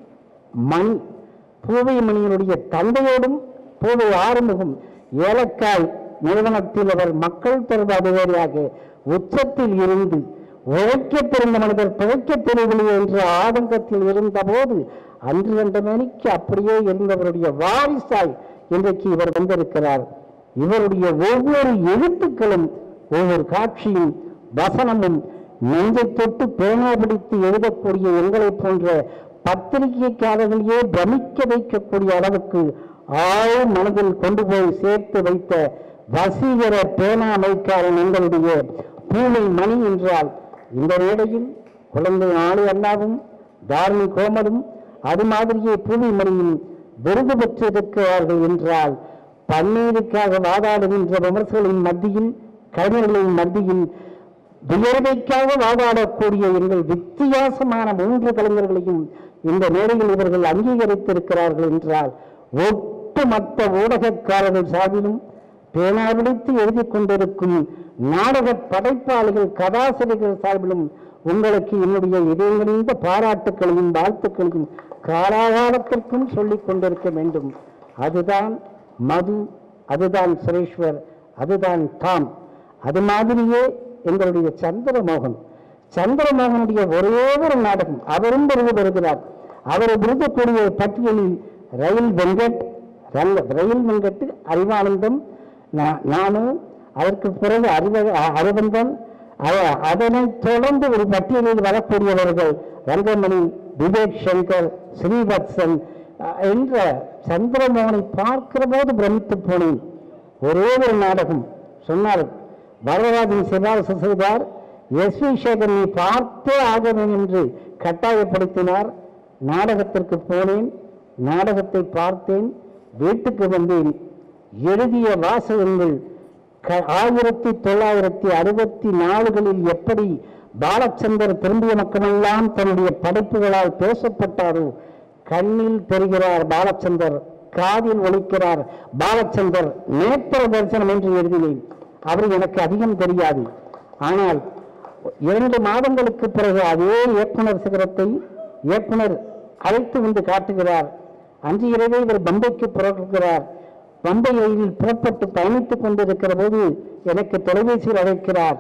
மணி பூவை மணியினுடைய தந்தையோடும் பூவை ஆறுமுகம் ஏலக்காய் நிறுவனத்தில் அவர் மக்கள் தொடர்பு அதிகாரியாக உச்சத்தில் இருந்து உழைக்கத் தெரிந்த மனிதர் பிழைக்கத் தெரியவில்லை என்ற ஆதங்கத்தில் இருந்தபோது அன்று ரெண்டு மணிக்கு அப்படியே இருந்தவருடைய வாரிசாய் இன்றைக்கு இவர் வந்திருக்கிறார் இவருடைய ஒவ்வொரு எழுத்துக்களும் ஒவ்வொரு காட்சியும் வசனமும் நெஞ்சை தொட்டு பேனா பிடித்து எழுதக்கூடிய எங்களைப் போன்ற பத்திரிகைக்காரர்களையே பிரமிக்க வைக்கக்கூடிய அளவுக்கு ஆழ மனதில் கொண்டு போய் சேர்த்து வைத்த வசீகர பேனா மைக்காரன் எங்களுடைய பூனை மணி என்றால் இந்த வேளையில் குழந்தை ஆளு அண்ணாவும் தாரணி கோமரும் அது மாதிரியே பூமி மணியும் விருது பெற்றிருக்கிறார்கள் என்றால் பன்னீருக்காக வாதாடுகின்ற விமர்சகளின் மத்தியில் கலைஞர்களின் மத்தியில் வியர்வைக்காக வாதாடக்கூடிய எங்கள் வித்தியாசமான மூன்று கலைஞர்களையும் இந்த மேடையில் இவர்கள் அங்கீகரித்திருக்கிறார்கள் என்றால் ஒட்டுமொத்த ஊடகக்காரர்கள் சார்பிலும் பேனாவிடித்து எழுதி கொண்டிருக்கும் நாடக படைப்பாளிகள் கதாசிரியர்கள் சார்பிலும் உங்களுக்கு என்னுடைய இதயங்களிந்த பாராட்டுக்களையும் வாழ்த்துக்களையும் காலாகாலத்திற்கும் சொல்லிக் கொண்டிருக்க வேண்டும் அதுதான் மது அதுதான் சுரேஸ்வர் அதுதான் டாம் அது மாதிரியே எங்களுடைய சந்திரமோகன் சந்திரமோகனுடைய ஒரே ஒரு நாடகம் அவரும் விருது பெறுகிறார் அவர் விருதக்கூடிய பட்டியலில் ரயில் வெங்கட் ரங்க- ரயில் வெங்கட் அறிவானந்தம் நா- நானும் அதற்கு பிறகு அறிவ அ- அறிவந்தன் அ- அதனைத் தொடர்ந்து ஒரு பட்டியலில் வரக்கூடியவர்கள் ரங்கமணி விவேக் சங்கர் ஸ்ரீவத்சன் அ, என்ற சந்திரமோகனை பார்க்கிற போது பிரமித்து போனேன் ஒரே ஒரு நாடகம் சொன்னார் வரதராஜன் சிபாரிசு செய்தார் எஸ் வி சேகர் நீ பார்த்தே ஆக வேண்டும் என்று கட்டாயப்படுத்தினார் நாடகத்திற்கு போனேன் நாடகத்தை பார்த்தேன் வீட்டுக்கு வந்தேன் எழுதிய வாசகங்கள் க- ஆயிரத்தி தொள்ளாயிரத்தி அறுபத்தி நாலுகளில் எப்படி பாலச்சந்தர் திரும்பிய மக்களெல்லாம் தன்னுடைய படைப்புகளால் பேசப்பட்டாரோ கண்ணில் தெரிகிறார் பாலச்சந்தர் காதில் ஒலிக்கிறார் பாலச்சந்தர் நேத்திர தரிசனம் என்று எழுதினேன் அவர் எனக்கு அதிகம் தெரியாது ஆனால் இரண்டு மாதங்களுக்கு பிறகு அதே இயக்குனர் சிகரத்தை இயக்குனர் அழைத்து வந்து காட்டுகிறார் அன்று இரவே இவர் பம்பைக்கு புறப்படுகிறார் பம்பை ரயிலில் புறப்பட்டு பயணித்துக் கொண்டிருக்கிற போது எனக்கு தொலைபேசியில் அழைக்கிறார்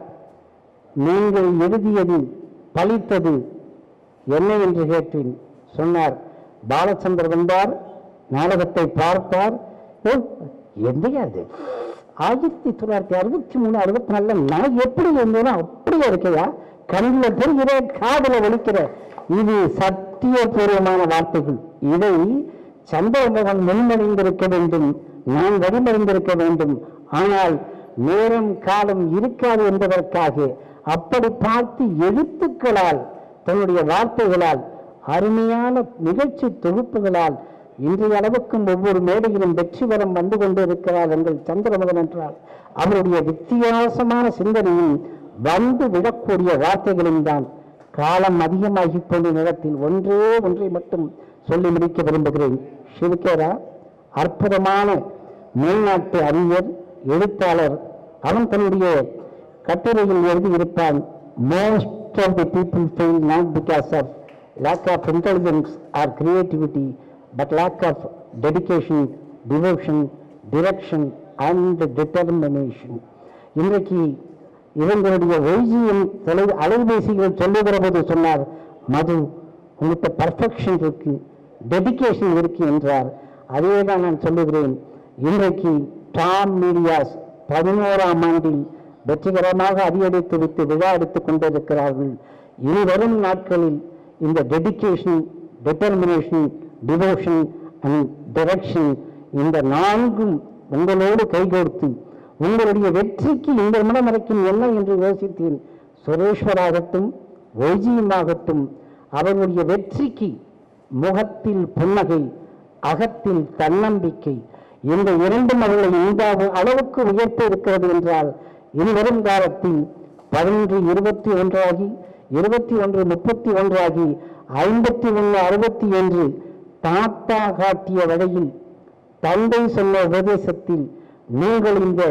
நீங்கள் எழுதியது பலித்தது என்ன என்று கேட்டேன் சொன்னார் பாலச்சந்தர் வந்தார் நாடகத்தை பார்த்தார் ஓ என்னையா அது ஆயிரத்தி தொள்ளாயிரத்தி அறுபத்தி மூணு அறுபத்தி நாலுல நான் எப்படி இருந்தேனோ அப்படியே இருக்கையா கண்ணில் தெரிகிற காதுல ஒலிக்கிற இது சத்தியபூர்வமான வார்த்தைகள் இதை சந்திரமோகன் முன்மறிந்திருக்க வேண்டும் நான் வழிமறிந்திருக்க வேண்டும் ஆனால் நேரம் காலம் இருக்காது என்பதற்காக அப்படி பார்த்து எழுத்துக்களால் தன்னுடைய வார்த்தைகளால் அருமையான நிகழ்ச்சி தொகுப்புகளால் இன்றைய அளவுக்கும் ஒவ்வொரு மேடையிலும் வெற்றி பெறம் வந்து கொண்டிருக்கிறார் எங்கள் சந்திரமகன் என்றால் அவருடைய வித்தியாசமான சிந்தனையும் வந்து விடக்கூடிய வார்த்தைகளும் தான் காலம் அதிகமாகிக் கொண்ட நேரத்தில் ஒன்றே ஒன்றை மட்டும் சொல்லி முடிக்க விரும்புகிறேன் சிவகேரா அற்புதமான மேல்நாட்டு அறிஞர் எழுத்தாளர் அவன் தன்னுடைய கட்டுரையில் எழுதியிருப்பான் most of the people fail not because of lack of intelligence or creativity but lack of dedication devotion direction and determination இன்றைக்கு இவங்களுடைய ஒய்ஜிஎம் தொலை அலைபேசிகள் சொல்லுகிற போது சொன்னார் மது உங்கள்கிட்ட பர்ஃபெக்ஷன் இருக்கு டெடிகேஷன் இருக்கு என்றார் அதே தான் நான் சொல்லுகிறேன் இன்றைக்கு டாம் மீடியாஸ் பதினோராம் ஆண்டில் வெற்றிகரமாக அடியெடுத்து விட்டு விழா எடுத்துக் கொண்டிருக்கிறார்கள் இனி வரும் நாட்களில் இந்த dedication determination devotion and direction இந்த நான்கும் உங்களோடு கைகோர்த்து உங்களுடைய வெற்றிக்கு இந்த நிமிடம் வரைக்கும் என்ன என்று யோசித்தேன் சுரேஸ்வராகட்டும் ஒய்ஜியுமாகட்டும் அவர்களுடைய வெற்றிக்கு முகத்தில் புன்னகை அகத்தில் தன்னம்பிக்கை இந்த இரண்டும் அவர்களை இந்த அளவுக்கு உயர்த்தி இருக்கிறது என்றால் இனிவரும் காலத்தில் பதினொன்று இருபத்தி ஒன்றாகி இருபத்தி ஒன்று முப்பத்தி ஒன்றாகி ஐம்பத்தி ஒன்று அறுபத்தி ஒன்று தாத்தா காட்டிய வழியில் தந்தை சொன்ன உபதேசத்தில் நீங்கள் இந்த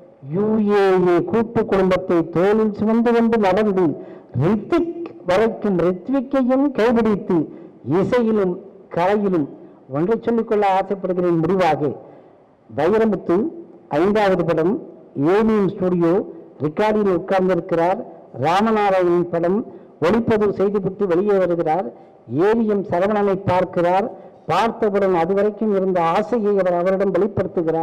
யுஏஏ கூட்டு குடும்பத்தை தோளில் சுமந்து கொண்டு நடந்து ரித்திக் வரைக்கும் ரித்விக்கையும் கைபிடித்து இசையிலும் கலையிலும் ஒன்றை சொல்லிக்கொள்ள ஆசைப்படுகிறேன் முடிவாக வைரமுத்து ஐந்தாவது படம் ஏவிஎம் ஸ்டுடியோ ரிக்கார்டில் உட்கார்ந்திருக்கிறார் ராமநாராயணன் படம் ஒளிப்பதிவு செய்துவிட்டு வெளியே வருகிறார் ஏவிஎம் சரவணனை பார்க்கிறார் பார்த்தவுடன் அதுவரைக்கும் இருந்த ஆசையை அவர் அவரிடம் வெளிப்படுத்துகிறார்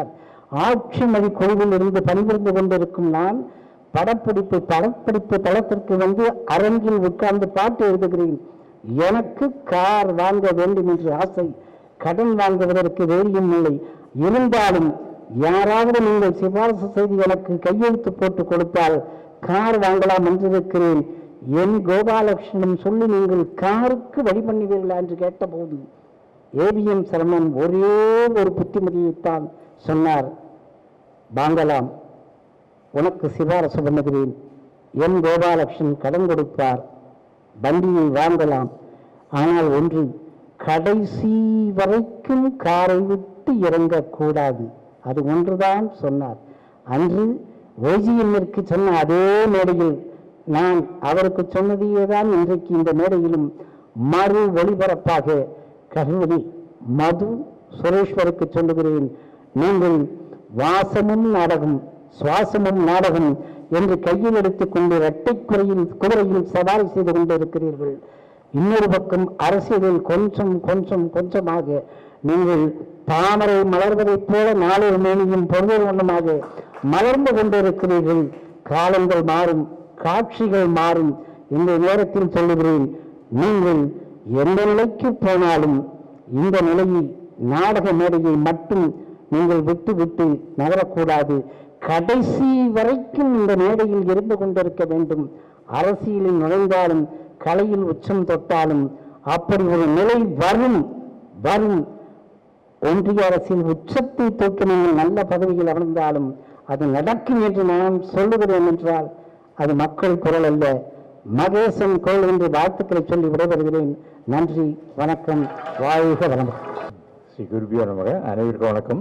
ஆட்சி மொழி குழுவில் இருந்து பணிபுரிந்து கொண்டிருக்கும் நான் படப்பிடிப்பு படப்பிடிப்பு தளத்திற்கு வந்து அரங்கில் உட்கார்ந்து பாட்டு எழுதுகிறேன் எனக்கு கார் வாங்க வேண்டும் என்று ஆசை கடன் வாங்குவதற்கு வேலையும் இல்லை இருந்தாலும் யாராவது நீங்கள் சிபாரிசு செய்து எனக்கு கையெழுத்து போட்டு கொடுத்தால் கார் வாங்கலாம் என்றிருக்கிறேன் என் கோபாலகிருஷ்ணன் சொல்லி நீங்கள் காருக்கு வழி பண்ணுவீர்களா என்று கேட்டபோது ஏவிஎம் சரவணன் ஒரே ஒரு புத்திமதியைத்தான் சொன்னார் வாங்கலாம் உனக்கு சிபாரசு பண்ணுகிறேன் என் கோபாலகிருஷ்ணன் கடன் கொடுப்பார் வண்டியை வாங்கலாம் ஆனால் ஒன்று கடைசி வரைக்கும் காரை விட்டு இறங்கக்கூடாது அது ஒன்றுதான் சொன்னார் அன்று ஓஜிஎம்மிற்கு சொன்ன அதே மேடையில் நான் அவருக்கு சொன்னதையே தான் இன்றைக்கு இந்த மேடையிலும் மறு ஒளிபரப்பாக கருவதி மது சுரேஸ்வருக்கு சொல்லுகிறேன் நீங்கள் வாசமும் நாடகம் சுவாசமும் நாடகம் என்று கையில் எடுத்துக்கொண்டு இரட்டை குறையில் குதிரையில் சவாரி செய்து கொண்டிருக்கிறீர்கள் இன்னொரு பக்கம் அரசியலில் கொஞ்சம் கொஞ்சம் கொஞ்சமாக நீங்கள் தாமரை மலர்வதைப் போல நாளை மேனியும் பொருள் வண்ணமாக மலர்ந்து கொண்டிருக்கிறீர்கள் காலங்கள் மாறும் காட்சிகள் மாறும் இந்த நேரத்தில் சொல்லுகிறேன் நீங்கள் எந்த நிலைக்கு போனாலும் இந்த நிலையை நாடக மேடையை மட்டும் நீங்கள் விட்டு விட்டு நகரக்கூடாது கடைசி வரைக்கும் இந்த மேடையில் இருந்து கொண்டிருக்க வேண்டும் அரசியலில் நுழைந்தாலும் கலையில் உச்சம் தொட்டாலும் அப்படி ஒரு நிலை வரும் வரும் ஒன்றிய அரசின் உச்சத்தை தூக்கி நீங்கள் நல்ல பதவியில் அமர்ந்தாலும் அது நடக்கும் என்று நான் சொல்லுகிறேன் என்றால் அது மக்கள் குரல் அல்ல மகேசன் கோள் என்று வாழ்த்துக்களை சொல்லி விடைபெறுகிறேன் நன்றி வணக்கம் வாழ்க வளமுடன் ஸ்ரீ குருபியோ நமக அனைவருக்கும் வணக்கம்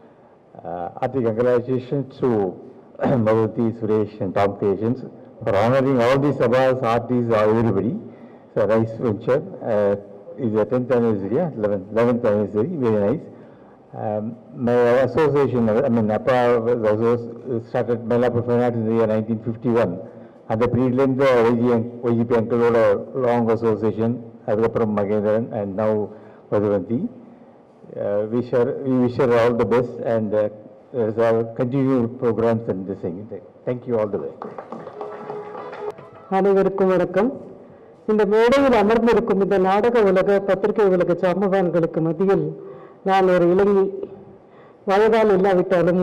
Hearty congratulations to Bhavati, Suresh and Tom Creations for honoring all these Sabhas, artists, everybody. It's a nice venture. Uh, It's the 10th anniversary, yeah, 11th, 11th anniversary, very nice. Um, My association, I mean, APA was also started Mylapore Fine Arts in the year 1951. அந்த பீரியட்லேருந்து YG YGP அங்கிளோட long association அதுக்கப்புறம் Mahendran and now Madhuvanthi uh, wish her, we wish her all the best and uh, there's our continued programs and this thing. Thank you all the best. அனைவருக்கும் வணக்கம் இந்த மேடையில் அமர்ந்திருக்கும் இந்த நாடக உலக பத்திரிகை உலக சாம்பவான்களுக்கு மத்தியில் நான் ஒரு இளைஞி வயதால் இல்லாவிட்டாலும்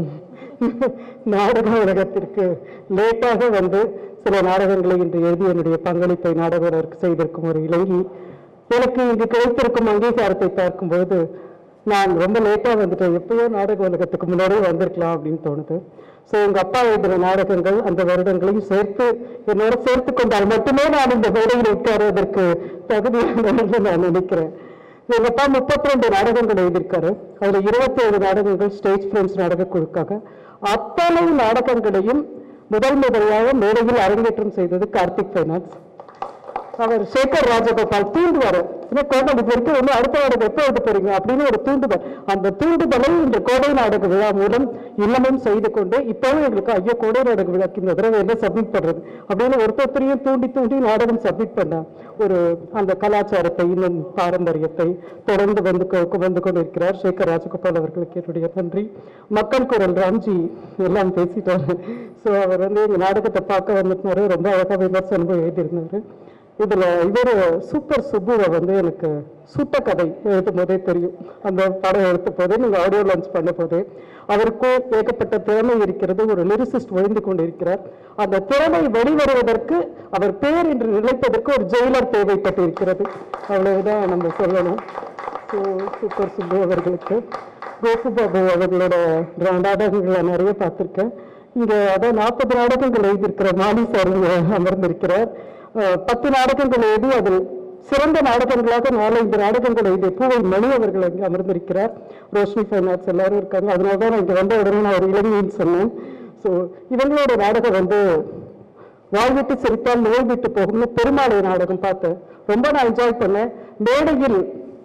நாடக உலகத்திற்கு லேட்டாக வந்து சில நாடகங்களை இன்று எழுதி என்னுடைய பங்களிப்பை நாடக உலகிற்கு செய்திருக்கும் ஒரு இளைஞி எனக்கு இங்கு கிடைத்திருக்கும் அங்கீகாரத்தை பார்க்கும்போது நான் ரொம்ப லேட்டாக வந்துட்டேன் எப்பயோ நாடக உலகத்துக்கு முன்னாடியே வந்திருக்கலாம் அப்படின்னு தோணுது ஸோ எங்கள் அப்பா எழுதின நாடகங்கள் அந்த வருடங்களையும் சேர்த்து என்னோட சேர்த்து கொண்டால் மட்டுமே நான் இந்த மேடையில் உட்காருவதற்கு தகுதியானவர்கள் நான் நினைக்கிறேன் எங்க அப்பா முப்பத்தி ரெண்டு நாடகங்கள் எழுதியிருக்காரு அதுல இருபத்தி ஏழு நாடகங்கள் ஸ்டேஜ் ஃப்ரெண்ட்ஸ் நாடக குழுக்காக அத்தனை நாடகங்களையும் முதல் முதலாக மேடையில் அரங்கேற்றம் செய்தது கார்த்திக் ஃபைனான்ஸ் அவர் சேகர் ராஜகோபால் தூண்டுவார் இன்னும் கோடை வரைக்கும் இன்னும் அடுத்த நாடகம் எப்போ எழுத போறீங்க அப்படின்னு ஒரு தூண்டுதல் அந்த தூண்டுதலை இந்த கோடை நாடக விழா மூலம் இன்னமும் செய்து கொண்டு இப்போவும் எங்களுக்கு ஐயோ கோடை நாடக விழாக்கு இந்த தடவை என்ன சப்மிட் பண்றது அப்படின்னு ஒருத்தரையும் தூண்டி தூண்டி நாடகம் சப்மிட் பண்ண ஒரு அந்த கலாச்சாரத்தை இன்னும் பாரம்பரியத்தை தொடர்ந்து வந்து கொ- வந்து கொண்டிருக்கிறார் சேகர் ராஜகோபால் அவர்களுக்கு என்னுடைய நன்றி மக்கள் குரல் ராம்ஜி எல்லாம் பேசிட்டாரு ஸோ அவர் வந்து எங்க நாடகத்தை பார்க்க வந்திருந்தாரு ரொம்ப அழகாக விமர்சனம் எழுதியிருந்தாரு இதுல இவர் சூப்பர் சுப்புவை வந்து எனக்கு சுட்ட கதை எழுதும் போதே தெரியும் அந்த படம் எடுத்த போதே நீங்க ஆடியோ லான்ச் பண்ண போதே அவருக்கும் ஏகப்பட்ட திறமை இருக்கிறது ஒரு லிரிசிஸ்ட் ஒழிந்து கொண்டிருக்கிறார் அந்த திறமை வெளிவருவதற்கு அவர் பேர் என்று நிலைப்பதற்கு ஒரு ஜெயிலர் தேவைப்பட்டிருக்கிறது அவ்வளவுதான் நம்ம சொல்லணும் ஸோ சூப்பர் சுப்பு அவர்களுக்கு கோபு பாபு அவர்களோட நாடகங்களை நிறைய பார்த்துருக்கேன் இங்க அதான் நாற்பது நாடகங்கள் எழுதியிருக்கிற மாலி சார் இங்க அமர்ந்திருக்கிறார் அஹ் பத்து நாடகங்கள் எழுதி அதில் சிறந்த நாடகங்களாக நாலஞ்சு நாடகங்கள் எழுதிய பூவை மணி அவர்கள் அங்கே அமர்ந்திருக்கிறார் ரோஷினி ஃபைனான்ஸ் எல்லாரும் இருக்காங்க அதனால தான் நான் இங்கே வந்த உடனே நான் ஒரு இளைஞன்னு சொன்னேன் ஸோ இவங்களோட நாடகம் வந்து வாழ்விட்டு சிரித்தால் நோய் விட்டு போகும்னு பெருமாளை நாடகம் பார்த்தேன் ரொம்ப நான் என்ஜாய் பண்ணேன் மேடையில்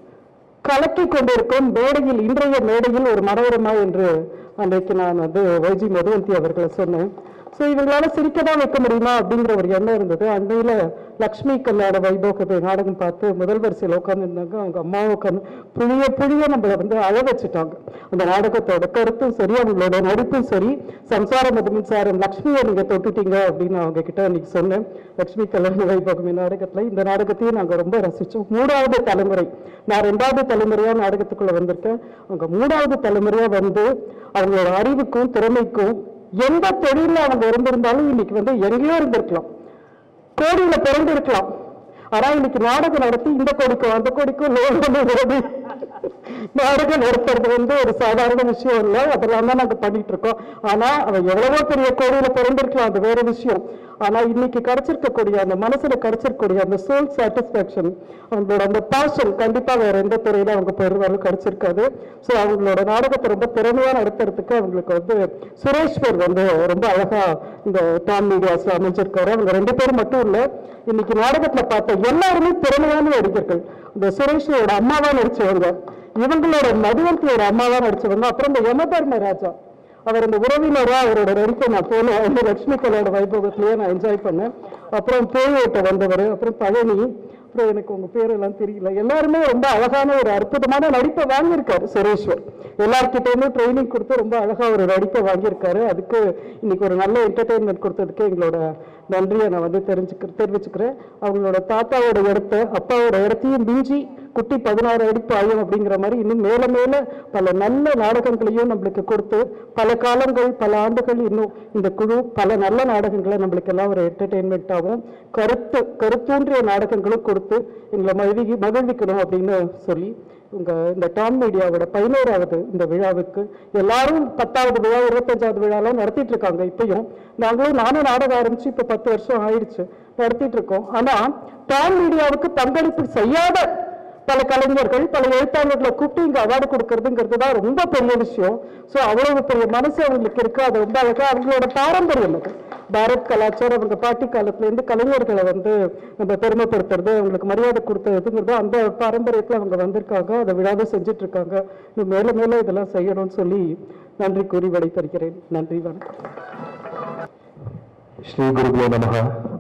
கலக்கி கொண்டிருக்கும் மேடையில் இன்றைய மேடையில் ஒரு மனோரமா என்று அன்றைக்கு நான் வந்து வைஜி மதுவந்தி அவர்களை சொன்னேன் ஸோ இவங்களால சிரிக்க தான் வைக்க முடியுமா அப்படிங்கிற ஒரு எண்ணம் இருந்தது அன்னையில் லக்ஷ்மி கல்யாண வைபோகத்தை நாடகம் பார்த்து முதல் வரிசையில் உட்காந்துருந்தாங்க அவங்க அம்மாவும் உட்காந்து புழிய புழிய நம்மளை வந்து அழ வச்சுட்டாங்க அந்த நாடகத்தோட கருத்தும் சரி அவங்களோட நடிப்பும் சரி சம்சார மது மின்சாரம் லக்ஷ்மியை நீங்கள் தொட்டுட்டீங்க அப்படின்னு அவங்க கிட்ட அன்னைக்கு சொன்னேன் லக்ஷ்மி கல்யாண வைபோகமே நாடகத்தில் இந்த நாடகத்தையும் நாங்கள் ரொம்ப ரசித்தோம் மூணாவது தலைமுறை நான் ரெண்டாவது தலைமுறையாக நாடகத்துக்குள்ளே வந்திருக்கேன் அவங்க மூணாவது தலைமுறையாக வந்து அவங்களோட அறிவுக்கும் திறமைக்கும் எந்த தொழிலில் அவங்க இருந்திருந்தாலும் இன்னைக்கு வந்து எங்கேயோ இருந்திருக்கலாம் கோடியில பிறந்து இருக்கலாம் ஆனா இன்னைக்கு நாடகம் நடத்தி இந்த கோடிக்கும் அந்த கோடிக்கும் லோன் பண்ணுறது நாடகம் நடத்துறது வந்து ஒரு சாதாரண விஷயம் இல்லை அதெல்லாம் தான் நாங்க பண்ணிட்டு இருக்கோம் ஆனா அவன் எவ்வளவோ பெரிய கோடியில பிறந்திருக்கலாம் அது வேற விஷயம் ஆனா இன்னைக்கு கிடைச்சிருக்கக்கூடிய அந்த மனசுல கிடைச்சிருக்கக்கூடிய அந்த சோல் சாட்டிஸ்பாக்சன் அவங்களோட அந்த பாஷன் கண்டிப்பா வேற எந்த துறையில அவங்க பெருவாலும் கிடைச்சிருக்காது ஸோ அவங்களோட நாடகத்தை ரொம்ப திறமையா நடத்துறதுக்கு அவங்களுக்கு வந்து சுரேஷ்வர் வந்து ரொம்ப அழகா இந்த டாம் மீடியாஸ்ல அமைஞ்சிருக்காரு அவங்க ரெண்டு பேரும் மட்டும் இல்ல இன்னைக்கு நாடகத்துல பார்த்த எல்லாருமே திறமையான நடிகர்கள் இந்த சுரேஷோட அம்மாவா நடிச்சவங்க இவங்களோட மதுவந்தியோட அம்மாவா நடிச்சவங்க அப்புறம் இந்த யமதர்ம ராஜா அவர் இந்த உறவினரா அவரோட நடிப்பை நான் போனேன் வந்து லட்சுமி கலையோட வைபவத்திலேயே நான் என்ஜாய் பண்ணேன் அப்புறம் பேயோட்ட வந்தவர் அப்புறம் பழனி அப்புறம் எனக்கு உங்க பேரெல்லாம் தெரியல எல்லாருமே ரொம்ப அழகான ஒரு அற்புதமான நடிப்பை வாங்கியிருக்காரு சுரேஸ்வர் எல்லார்கிட்டயுமே ட்ரைனிங் கொடுத்து ரொம்ப அழகா ஒரு நடிப்பை வாங்கியிருக்காரு அதுக்கு இன்னைக்கு ஒரு நல்ல என்டர்டெயின்மெண்ட் கொடுத்ததுக்கு எங்களோட நன்றியை நான் வந்து தெரிஞ்சுக்க தெரிவிச்சுக்கிறேன் அவங்களோட தாத்தாவோட இடத்த அப்பாவோட இடத்தையும் மிஞ்சி குட்டி பதினாறு அடி பாயும் அப்படிங்கிற மாதிரி இன்னும் மேல மேல பல நல்ல நாடகங்களையும் நம்மளுக்கு கொடுத்து பல காலங்கள் பல ஆண்டுகள் இன்னும் இந்த குழு பல நல்ல நாடகங்களை நம்மளுக்கு எல்லாம் ஒரு என்டர்டெயின்மெண்ட்டாகவும் கருத்து கருத்தூன்றிய நாடகங்களும் கொடுத்து எங்களை மகிழ்வி மகிழ்விக்கணும் அப்படின்னு சொல்லி உங்க இந்த டாம் மீடியாவோட பதினோராவது இந்த விழாவுக்கு எல்லாரும் பத்தாவது விழா இருபத்தஞ்சாவது விழாலாம் நடத்திட்டு இருக்காங்க இப்பயும் நாங்களும் நானும் நாடகம் ஆரம்பிச்சு இப்ப பத்து வருஷம் ஆயிடுச்சு நடத்திட்டு இருக்கோம் ஆனா டாம் மீடியாவுக்கு பங்களிப்பு செய்யாத பல கலைஞர்கள் பல எழுத்தாளர்களை கூப்பிட்டு இங்க அவார்டு கொடுக்கறதுங்கிறது தான் ரொம்ப பெரிய விஷயம் ஸோ அவ்வளவு பெரிய மனசு அவங்களுக்கு இருக்கு அது ரொம்ப அழகா அவங்களோட பாரம்பரியம் அது பாரத் கலாச்சாரம் அவங்க பாட்டி காலத்துல இருந்து கலைஞர்களை வந்து நம்ம பெருமைப்படுத்துறது அவங்களுக்கு மரியாதை கொடுத்ததுங்கிறது அந்த பாரம்பரியத்துல அவங்க வந்திருக்காங்க அதை விழாவை செஞ்சுட்டு இருக்காங்க இன்னும் மேல மேல இதெல்லாம் செய்யணும்னு சொல்லி நன்றி கூறி விடைபெறுகிறேன் நன்றி வணக்கம் ஸ்ரீ குருபியோ நமக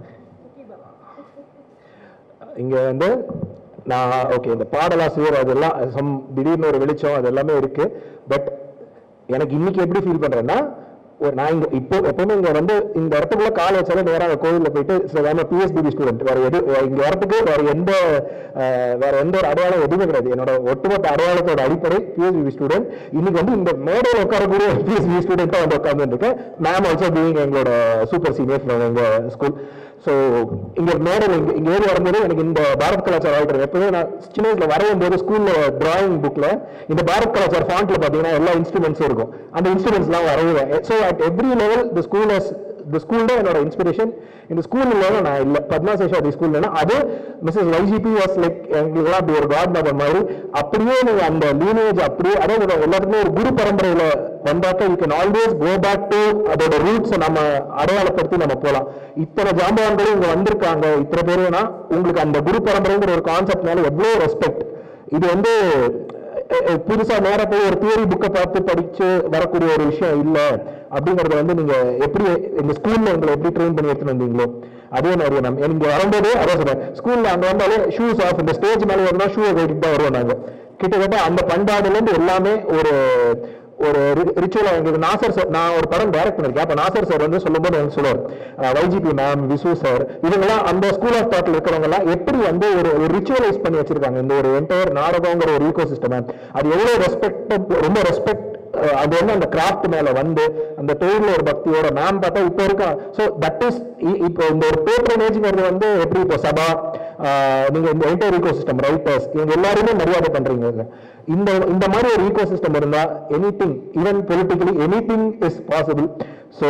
இங்க வந்து நான் ஓகே இந்த பாடலாசிரியர் அதெல்லாம் சம் திடீர்னு ஒரு வெளிச்சம் அது எல்லாமே இருக்கு பட் எனக்கு இன்னைக்கு எப்படி ஃபீல் பண்றேன்னா ஒரு நான் இங்க இப்போ எப்பவுமே இங்க வந்து இந்த இடத்துக்குள்ள கால் வச்சாலும் நேரா அந்த கோயில்ல போயிட்டு சில பிஎஸ்பிபி ஸ்டூடெண்ட் வேற எது இங்க வரத்துக்கு வேற எந்த அஹ், வேற எந்த ஒரு அடையாளம் எதுவுமே கிடையாது என்னோட ஒட்டுமொத்த அடையாளத்தோட அடிப்படை பிஎஸ்பிபி ஸ்டூடெண்ட் இன்னைக்கு வந்து இந்த மேடையில் உட்காரக்கூடிய பிஎஸ்பி ஸ்டூடெண்ட்டாக வந்து உட்கார்ந்து இருக்கேன் மேம் ஆல்சோ பீயிங் எங்களோட சூப்பர் சீனியர் ஃப்ரம் எங்க ஸ்கூல் ஸோ இங்க மேடையில் இங்க இங்க ஏறி வரும்போது எனக்கு இந்த பாரத் கலாச்சார ஆயிட்டு எப்பவுமே நான் சின்ன வயசுல வரையும் போது ஸ்கூல்ல டிராயிங் புக்ல இந்த பாரத் கலாச்சார ஃபாண்ட்ல பாத்தீங்கன்னா எல்லா இன்ஸ்ட்ருமெண்ட்ஸும் இருக்கும் அந்த இன்ஸ்ட்ருமெண்ட்ஸ்லாம் வரைவேன் so at every level the school இந்த ஸ்கூல் தான் என்னோட இன்ஸ்பிரேஷன் இந்த ஸ்கூல் இல்லாம நான் இல்லை பத்மா சேஷாவதி ஸ்கூல்னா அது மிஸ்ஸஸ் வைஜிபி வாஸ் லைக் எங்களுக்குலாம் அப்படி ஒரு காட் மதர் மாதிரி அப்படியே நீங்க அந்த லீனேஜ் அப்படியே அதாவது ஒரு எல்லாத்துக்குமே ஒரு குரு பரம்பரையில வந்தாக்க you can always go back to அதோட ரூட்ஸை நம்ம அடையாளப்படுத்தி நம்ம போகலாம் இத்தனை ஜாம்பவான்களும் இங்க வந்திருக்காங்க இத்தனை பேருனா உங்களுக்கு அந்த குரு பரம்பரைங்கிற ஒரு கான்செப்ட் மேல எவ்வளோ ரெஸ்பெக்ட் இது வந்து அஹ், அஹ், புதுசா நேரா போய் ஒரு தியரி புக்கை பார்த்து படிச்சு வரக்கூடிய ஒரு விஷயம் இல்ல அப்படிங்கறத வந்து நீங்க எப்படி எங்க ஸ்கூல்ல உங்களை எப்படி ட்ரெயின் பண்ணி எடுத்துட்டு வந்தீங்களோ அதே மாதிரி நம்ம இங்க வரும்போது அதான் சொல்றேன் ஸ்கூல்ல அங்க வந்தாலே ஷூஸ் ஆஃப் இந்த ஸ்டேஜ் மேலே வந்தா ஷூ கட்டிட்டு தான் வருவோம் நாங்க கிட்டத்தட்ட அந்த பண்பாடுல இருந்து எல்லாமே ஒரு ஒரு ரிச்சுவலா எங்களுக்கு நாசர் சார் நான் ஒரு படம் டைரக்ட் பண்ணிருக்கேன் அப்ப நாசர் சார் வந்து சொல்லும்போது எனக்கு சொல்லுவார் வைஜிபி மேம் விசு சார் இவங்கெல்லாம் அந்த ஸ்கூல் ஆஃப் தாட்ல இருக்கிறவங்க எல்லாம் எப்படி வந்து ஒரு ஒரு ரிச்சுவலைஸ் பண்ணி வச்சிருக்காங்க இந்த ஒரு என்டையர் நாடகங்கிற ஒரு ஈகோ சிஸ்டம் அது எவ்வளவு ரெஸ்பெக்ட் ரொம்ப ரெஸ்பெக்ட் அது வந்து அந்த கிராஃப்ட் மேல வந்து அந்த தொழில ஒரு பக்தியோட மேம் பார்த்தா இப்போ இருக்கா ஸோ தட் இஸ் இப்போ இந்த ஒரு பேட்ரனேஜ்ங்கிறது வந்து எப்படி இப்போ சபா ஆஹ் நீங்க இந்த என்டையர் ஈகோ சிஸ்டம் ரைட்டர்ஸ் இவங்க எல்லாருமே மரியாதை பண்றீங்க இதுல. இந்த இந்த மாதிரி ஒரு ஈகோ சிஸ்டம் இருந்தா anything even politically anything is possible so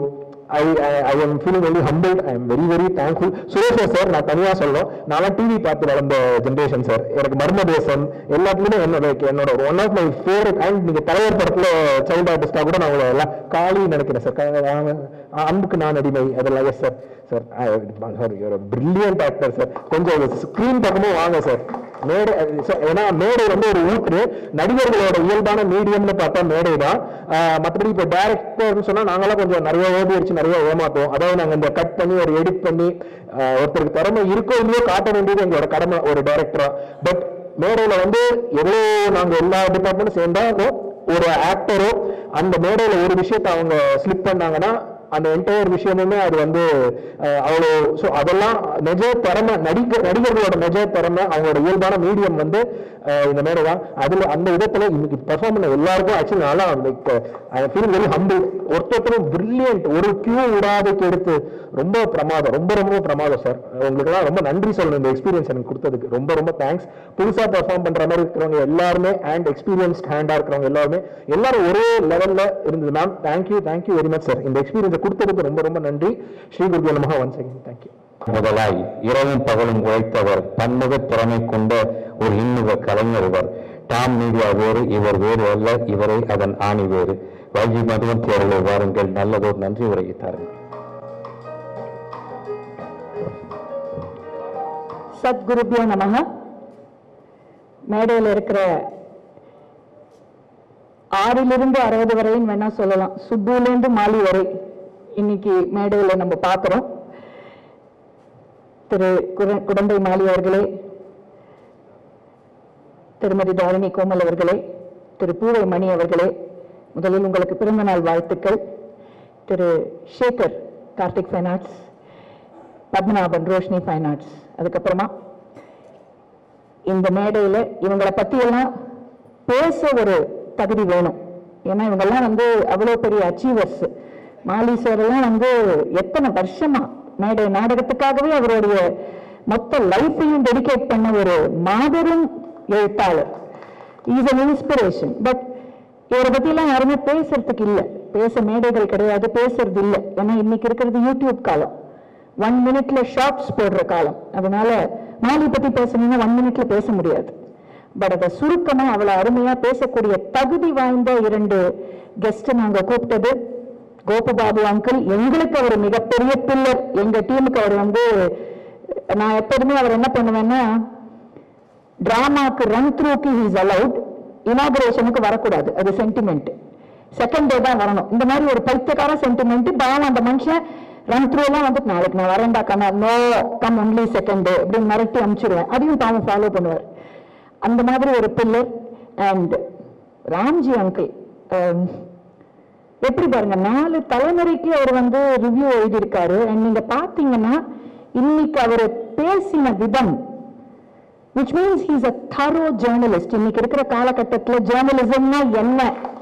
I I am feeling very humble I am very very thankful Suresh sir நான் தனியா சொல்லணும் நான் டிவி பார்த்து வளர்ந்த ஜென்ரேஷன் சார் எனக்கு மர்மதேசம் எல்லாத்துலயுமே என்னோட என்னோட one of my favourite and நீங்க தலைவர் படத்துல சைல்ட் ஆர்டிஸ்டா கூட நான் உங்களை எல்லாம் காளி நினைக்கிறேன் சார் அன்புக்கு நான் அடிமை அதெல்லாம் எஸ் சார் சார் சாரி ஒரு பிரில்லியன்ட் ஆக்டர் சார் கொஞ்சம் ஸ்க்ரீன் பக்கமும் வாங்க சார் மேடை அது ச- ஏன்னா மேடை வந்து ஒரு ஊற்று நடிகர்களோட இயல்பான மீடியம்னு பார்த்தா மேடை தான் மற்றபடி இப்போ டேரக்டர்னு சொன்னா நாங்களாம் கொஞ்சம் நிறைய ஓடி அடிச்சு நிறைய ஏமாத்தோம் அதாவது நாங்க இந்த கட் பண்ணி ஒரு எடிட் பண்ணி ஆஹ் ஒருத்தருக்கு திறமை இருக்கோ இல்லையோ காட்ட வேண்டியது எங்களோட கடமை ஒரு டைரக்டரா பட் மேடையில வந்து எவ்வளோ நாங்க எல்லா டிபார்ட்மெண்ட்டும் சேர்ந்தாலும் ஒரு ஆக்டரோ அந்த மேடையில ஒரு விஷயத்தை அவங்க ஸ்லிப் பண்ணாங்கன்னா அந்த என்டையர் விஷயமுமே அது வந்து அஹ், அவ்வளோ ஸோ அதெல்லாம் நிஜ திறமை நடிக்க நடிகர்களோட நிஜ திறமை அவங்களோட இயல்பான மீடியம் வந்து அஹ், இந்த மேடை தான் அதில் அந்த விதத்தில் இன்னைக்கு பெர்ஃபார்ம் பண்ண எல்லாருக்கும் ஆக்சுவலி நல்லா like I feel very humble ஒருத்தருத்தரும் பிரில்லியன்ட் ஒரு கியூ விடாதைக்கு எடுத்து ரொம்ப பிரமாதம் ரொம்ப ரொம்ப பிரமாதம் சார் உங்களுக்குலாம் ரொம்ப நன்றி சொல்லணும் இந்த எக்ஸ்பீரியன்ஸ் எனக்கு கொடுத்ததுக்கு ரொம்ப ரொம்ப தேங்க்ஸ் புதுசாக பெர்ஃபார்ம் பண்ற மாதிரி இருக்கிறவங்க எல்லாருமே அண்ட் எக்ஸ்பீரியன்ஸ்ட் ஹேண்டாக இருக்கிறவங்க எல்லாருமே எல்லாரும் ஒரே லெவல்ல இருந்தது ma'am thank you thank you very much sir இந்த எக்ஸ்பீரியன்ஸை கொடுத்ததுக்கு ரொம்ப ரொம்ப நன்றி ஸ்ரீ குருஜி நமகா ஒன்ஸ் அகேன் தேங்க்யூ முதலாய் இரவும் பகலும் உழைத்தவர் பன்முக திறமை கொண்ட ஒரு இன்னுக கலைஞர் இவர் டாம் மீடியா வேறு இவர் வேறு அல்ல இவரே அதன் ஆணி வேறு வைஜி மதுவன் தேர்தலை வாருங்கள் நல்லதோர் நன்றி உரையை தாருங்கள் சத்குருபியோ நமக மேடையில் இருக்கிற ஆறிலிருந்து அறுபது வரையும் வேணா சொல்லலாம் சுப்புலேருந்து மாலி வரை இன்னைக்கு மேடையில் நம்ம பார்க்குறோம் திரு குர- குடந்தை மாலி அவர்களே திருமதி தாரிணி கோமல் அவர்களே திரு பூவை மணி அவர்களே முதலில் உங்களுக்கு பிறந்த நாள் வாழ்த்துக்கள் திரு Sekar Karthik fine arts Padmanabhan Roshini fine arts அதுக்கப்புறமா இந்த மேடையில் இவங்களை பற்றியெல்லாம் பேச ஒரு தகுதி வேணும் ஏன்னா இவங்கெல்லாம் வந்து அவ்வளோ பெரிய அச்சீவர்ஸ் மாலி சார் எல்லாம் வந்து எத்தனை வருஷமா மேடை நாடகத்துக்காகவே அவருடைய மொத்த லைஃபையும் டெடிகேட் பண்ண ஒரு மாபெரும் எழுத்தாளர் இஸ் an இன்ஸ்பிரேஷன் பட் இவரை பற்றியெல்லாம் யாருமே பேசுறதுக்கு இல்லை பேச மேடைகள் கிடையாது பேசுறது இல்லை ஏன்னா இன்னைக்கு இருக்கிறது யூடியூப் காலம் ஒன் மினிட்ல ஷார்ட்ஸ் போடுற காலம் அதனால மாலி பத்தி பேசணும்னா ஒன் மினிட்ல பேச முடியாது பட் அதை சுருக்கமா அவ்வளவு அருமையா பேசக்கூடிய தகுதி வாய்ந்த இரண்டு கெஸ்ட் நாங்க கூப்பிட்டது கோபபாபு அங்கிள் எங்களுக்கு அவர் மிகப்பெரிய பில்லர் எங்க டீமுக்கு அவர் வந்து நான் எப்போதுமே அவர் என்ன பண்ணுவேன்னா டிராமாக்கு ரன் த்ரூக்கு இஸ் அலவுட் இனாகுரேஷனுக்கு வரக்கூடாது அது சென்டிமெண்ட் செகண்ட் டே தான் வரணும் இந்த மாதிரி ஒரு பைத்தியக்கார சென்டிமெண்ட் பாவம் அந்த மனுஷன் ரன் த்ரூ எல்லாம் வந்து நாளைக்கு நான் வரேன்டா கண்ணா no come only second day அப்படின்னு மிரட்டி அனுப்பிச்சிடுவேன் அதையும் பாவம் ஃபாலோ பண்ணுவார் அந்த மாதிரி ஒரு பில்லர் அண்ட் ராம்ஜி அங்கிள் எப்படி பாருங்க நாலு தலைமுறைக்கு அவர் வந்து ரிவ்யூ எழுதியிருக்காரு அண்ட் நீங்க பாத்தீங்கன்னா இன்னைக்கு அவர் பேசின விதம் which means he's a thorough journalist இன்னைக்கு இருக்கிற காலகட்டத்தில் ஜேர்னலிசம்னா என்ன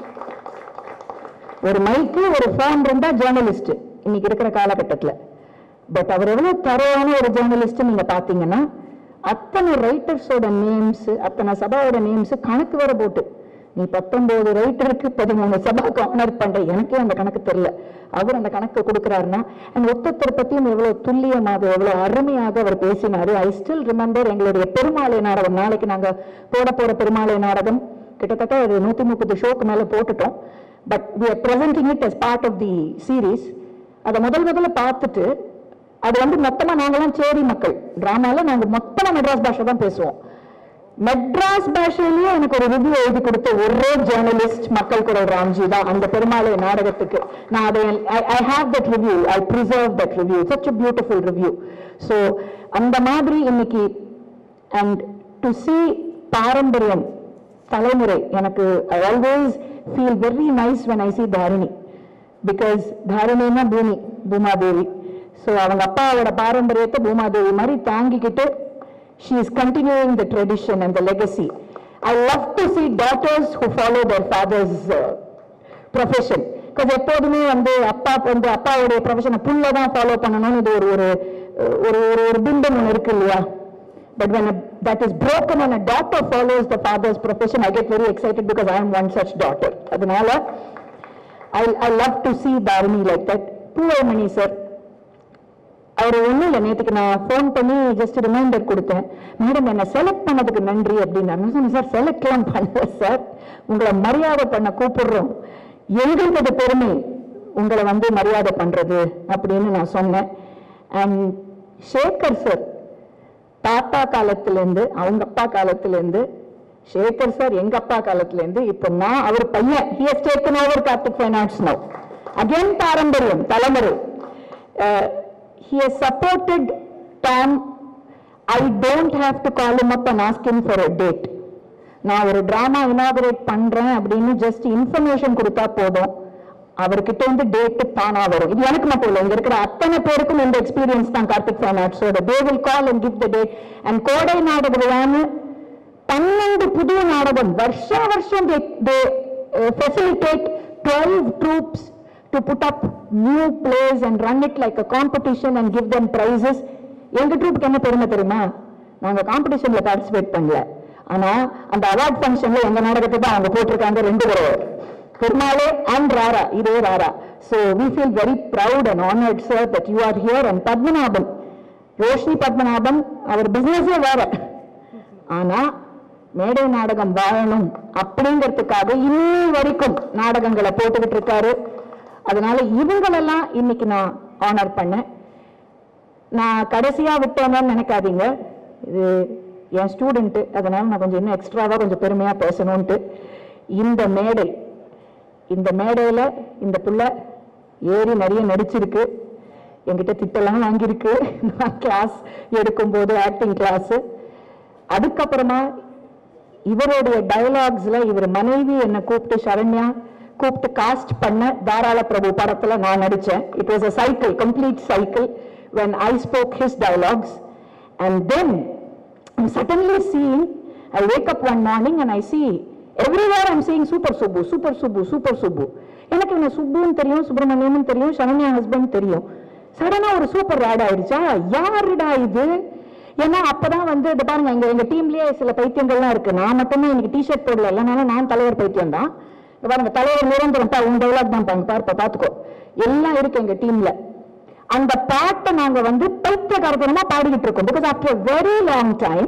ஒரு மைக்கு ஒரு ஃபோன் இருந்தா ஜேர்னலிஸ்ட் இன்னைக்கு இருக்கிற காலகட்டத்தில் பட் அவர் எவ்வளவு தரோவான ஒரு ஜேர்னலிஸ்ட் நீங்க பாத்தீங்கன்னா அத்தனை ரைட்டர்ஸோட நேம்ஸ் அத்தனை சபாவோட நேம்ஸ் கணக்கு வர போட்டு நீ பத்தொன்பது ரைட்டருக்கு பதிமூணு சபாக்கு ஆனர் பண்ற எனக்கே அந்த கணக்கு தெரியல அவர் அந்த கணக்கு கொடுக்குறாருன்னா அண்ட் ஒத்தொத்தர் பத்தியும் எவ்வளவு துல்லியமாக எவ்வளவு அருமையாக அவர் பேசினாரு ஐ ஸ்டில் ரிமெம்பர் எங்களுடைய பெருமாளை நாடகம் நாளைக்கு நாங்க போட போற பெருமாளை நாடகம் கிட்டத்தட்ட ஒரு நூத்தி முப்பது ஷோக்கு மேல போட்டுட்டோம் but we are presenting it as part of the series அதை முதல் முதல்ல பார்த்துட்டு அது வந்து மொத்தமா நாங்கெல்லாம் சேரி மக்கள் டிராமால நாங்க மொத்தமா மெட்ராஸ் பாஷை தான் பேசுவோம் மெட்ராஸ் பாஷையிலேயே எனக்கு ஒரு ரிவ்யூ எழுதி கொடுத்த ஒரே ஜேர்னலிஸ்ட் மக்கள் குரல் ராம்ஜி தான் அந்த பெருமாளை நாடகத்துக்கு நான் அதை I have that review I preserve that review such a beautiful review so அந்த மாதிரி இன்னைக்கு அண்ட் டு see பாரம்பரியம் தலைமுறை எனக்கு I always feel very nice when I see Dharini because தாரிணின்னா பூமி பூமாதேவி ஸோ அவங்க அப்பாவோட பாரம்பரியத்தை பூமாதேவி மாதிரி தாங்கிக்கிட்டு she is continuing the tradition and the legacy I love to see daughters who follow their fathers uh, profession because எப்போதுமே வந்து அப்பா வந்து அப்பாவுடைய ப்ரொஃபஷனை புள்ள தான் ஃபாலோ பண்ணணும்னு இது ஒரு ஒரு ஒரு ஒரு ஒரு பிம்பம் ஒன்று இருக்கு இல்லையா but when a, that is broken and a daughter follows the father's profession I get very excited because I am one such daughter அதனால I, I love to see Dharini like that Poovaimani sir அவர் ஒன்றும் இல்லை நேற்றுக்கு நான் phone பண்ணி just reminder கொடுத்தேன் madam என்னை select பண்ணதுக்கு நன்றி அப்படின்னு நான் சொன்னேன் சார் செலக்ட்லாம் பண்ணல சார் உங்களை மரியாதை பண்ண கூப்பிடுறோம் எங்களுக்கு அது பெருமை உங்களை வந்து மரியாதை பண்றது அப்படின்னு நான் சொன்னேன் அண்ட் சேகர் சார் தாத்தா காலத்திலேருந்து அவங்க அப்பா காலத்திலேருந்து சேகர் சார் எங்க அப்பா காலத்திலேருந்து இப்போ நான் அவர் பையன் he has taken over Karthik finance now again பாரம்பரியம் தலைமுறை uh, he has supported Tom I don't have to call him up and ask him for a date நான் ஒரு டிராமா இனாகரேட் பண்றேன் அப்படின்னு ஜஸ்ட் இன்ஃபர்மேஷன் கொடுத்தா போதும் அவர்கிட்ட இருந்து டேட் தானா வரும் இது எனக்கு மட்டும் இல்லை இங்க இருக்கிற அத்தனை பேருக்கும் இந்த எக்ஸ்பீரியன்ஸ் தான் கார்த்திக் ஃபைனாட்ஸோட they will call and give the date and கோடை நாடக விழான்னு பன்னெண்டு புதிய நாடகம் வருஷா வருஷம் they facilitate twelve troupes to put up new plays and run it like a competition and give them prizes எங்க ட்ரூப்புக்கு என்ன பெருமை தெரியுமா நாங்க காம்படிஷன்ல பார்ட்டிசிபேட் பண்ணல ஆனா அந்த அவார்ட் ஃபங்க்ஷன்ல எங்க நாடகத்தை தான் அவங்க போட்டிருக்காங்க ரெண்டு தடவை திருநாளே அண்ட் ராரா இதே ராரா so we feel very proud and honoured sir that you are here and Padmanabhan Roshini Padmanabhan அவர் பிசினஸே வேற ஆனா மேடை நாடகம் வாழணும் அப்படிங்கிறதுக்காக இன்னி வரைக்கும் நாடகங்களை போட்டுக்கிட்டு இருக்காரு அதனால இவங்களெல்லாம் இன்னைக்கு நான் ஆனர் பண்ணேன் நான் கடைசியா விட்டேன்னு நினைக்காதீங்க இது என் ஸ்டூடெண்ட்டு அதனால நான் கொஞ்சம் இன்னும் எக்ஸ்ட்ராவா கொஞ்சம் பெருமையா பேசணும்ட்டு இந்த மேடை இந்த மேடையில இந்த புள்ள ஏறி நிறைய நடிச்சிருக்கு என்கிட்ட திட்டெல்லாம் வாங்கியிருக்கு நான் கிளாஸ் எடுக்கும்போது ஆக்டிங் கிளாஸ் அதுக்கப்புறமா இவருடைய டயலாக்ஸ்ல இவர் மனைவி என்னை கூப்பிட்டு சரண்யா கூப்பிட்டு காஸ்ட் பண்ண தாராள பிரபு படத்துல நான் நடிச்சேன் it was a cycle complete cycle when I spoke his dialogues and then I'm suddenly seeing I wake up one morning and I see everywhere I'm seeing super Subbu super Subbu super Subbu எனக்கு இவனை சுப்புன்னு தெரியும் சுப்பிரமணியம்னு தெரியும் Saranya husband தெரியும் சடனா ஒரு super add ஆயிடுச்சா யாருடா இது ஏன்னா அப்பதான் வந்து இது பாருங்க எங்க எங்க டீம்லயே சில பைத்தியங்கள்லாம் இருக்கு நான் மட்டுமே இன்னைக்கு டிஷர்ட் போடல இல்லைனாலும் நான் தலைவர் பைத்தியம் தான் இங்க பாருங்க தலைவர் நிரந்தரம் பா உன் டெவலப் தான் பாருங்க பாருப்பா பாத்துக்கோ எல்லாம் இருக்கு எங்க டீம்ல அந்த பாட்டை நாங்க வந்து பைத்தியகாரத்தனமா பாடிக்கிட்டு இருக்கோம் because after very long time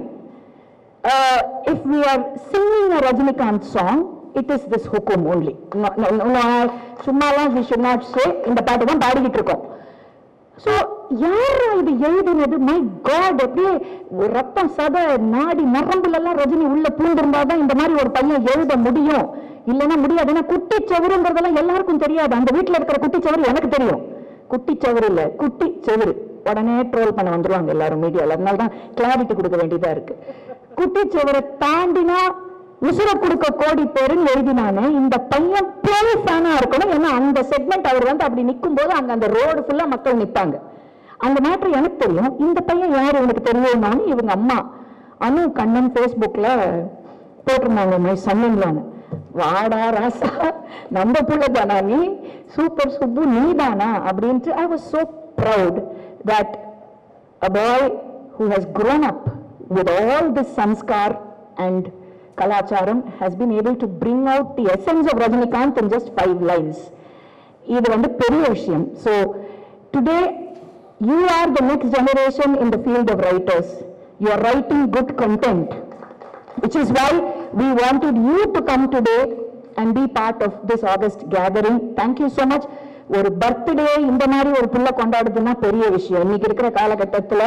if we are singing a Rajinikanth song it is this ஹுக்கும் ஓன்லி சும்மாலாம் வி ஷுட் நாட் சே இந்த பாட்டு தான் பாடிக்கிட்டு இருக்கோம் சோ யாரா இது எழுதுனது மை காட் அப்படியே ஒரு ரத்தம் சத நாடி நரம்புல எல்லாம் ரஜினி உள்ள பூந்திருந்தாதான் இந்த மாதிரி ஒரு பையன் எழுத முடியும் இல்லைன்னா முடியாது ஏன்னா குட்டி செவருங்கிறதெல்லாம் எல்லாருக்கும் தெரியாது அந்த வீட்டுல இருக்கிற குட்டி செவரு எனக்கு தெரியும் குட்டி செவரு இல்ல குட்டி செவரு உடனே ட்ரோல் பண்ண வந்துருவாங்க எல்லாரும் மீடியால அதனால தான் கிளாரிட்டி கொடுக்க வேண்டியதா இருக்கு குட்டி செவரை தாண்டினா உசுர கொடுக்க கோடி பேருன்னு எழுதினானே இந்த பையன் பேரு ஃபேனா இருக்கணும் ஏன்னா அந்த செக்மெண்ட் அவர் வந்து அப்படி நிற்கும் போது அங்க அந்த ரோடு ஃபுல்லா மக்கள் நிப்பாங்க அந்த மேட்ரு எனக்கு தெரியும் இந்த பையன் யார் இவனுக்கு தெரியுமான்னு இவங்க அம்மா அனு கண்ணன் ஃபேஸ்புக்ல போட்டிருந்தாங்க மை சன்னன்லான்னு வாடா ராசா நம்ம புள்ள தானா நீ சூப்பர் சுப்பு நீ தானா அப்படின்ட்டு I was so proud that a boy who has grown up with all this sanskar and kalacharam has been able to bring out the essence of Rajinikanth in just five lines. இது வந்து பெரிய விஷயம் so today you are the next generation in the field of writers you are writing good content which is why we wanted you to come today and be part of this August gathering. Thank you so much. ஒரு birthday இந்த மாதிரி ஒரு புள்ள கொண்டாடுதுன்னா பெரிய விஷயம் இன்னைக்கு இருக்கிற காலகட்டத்துல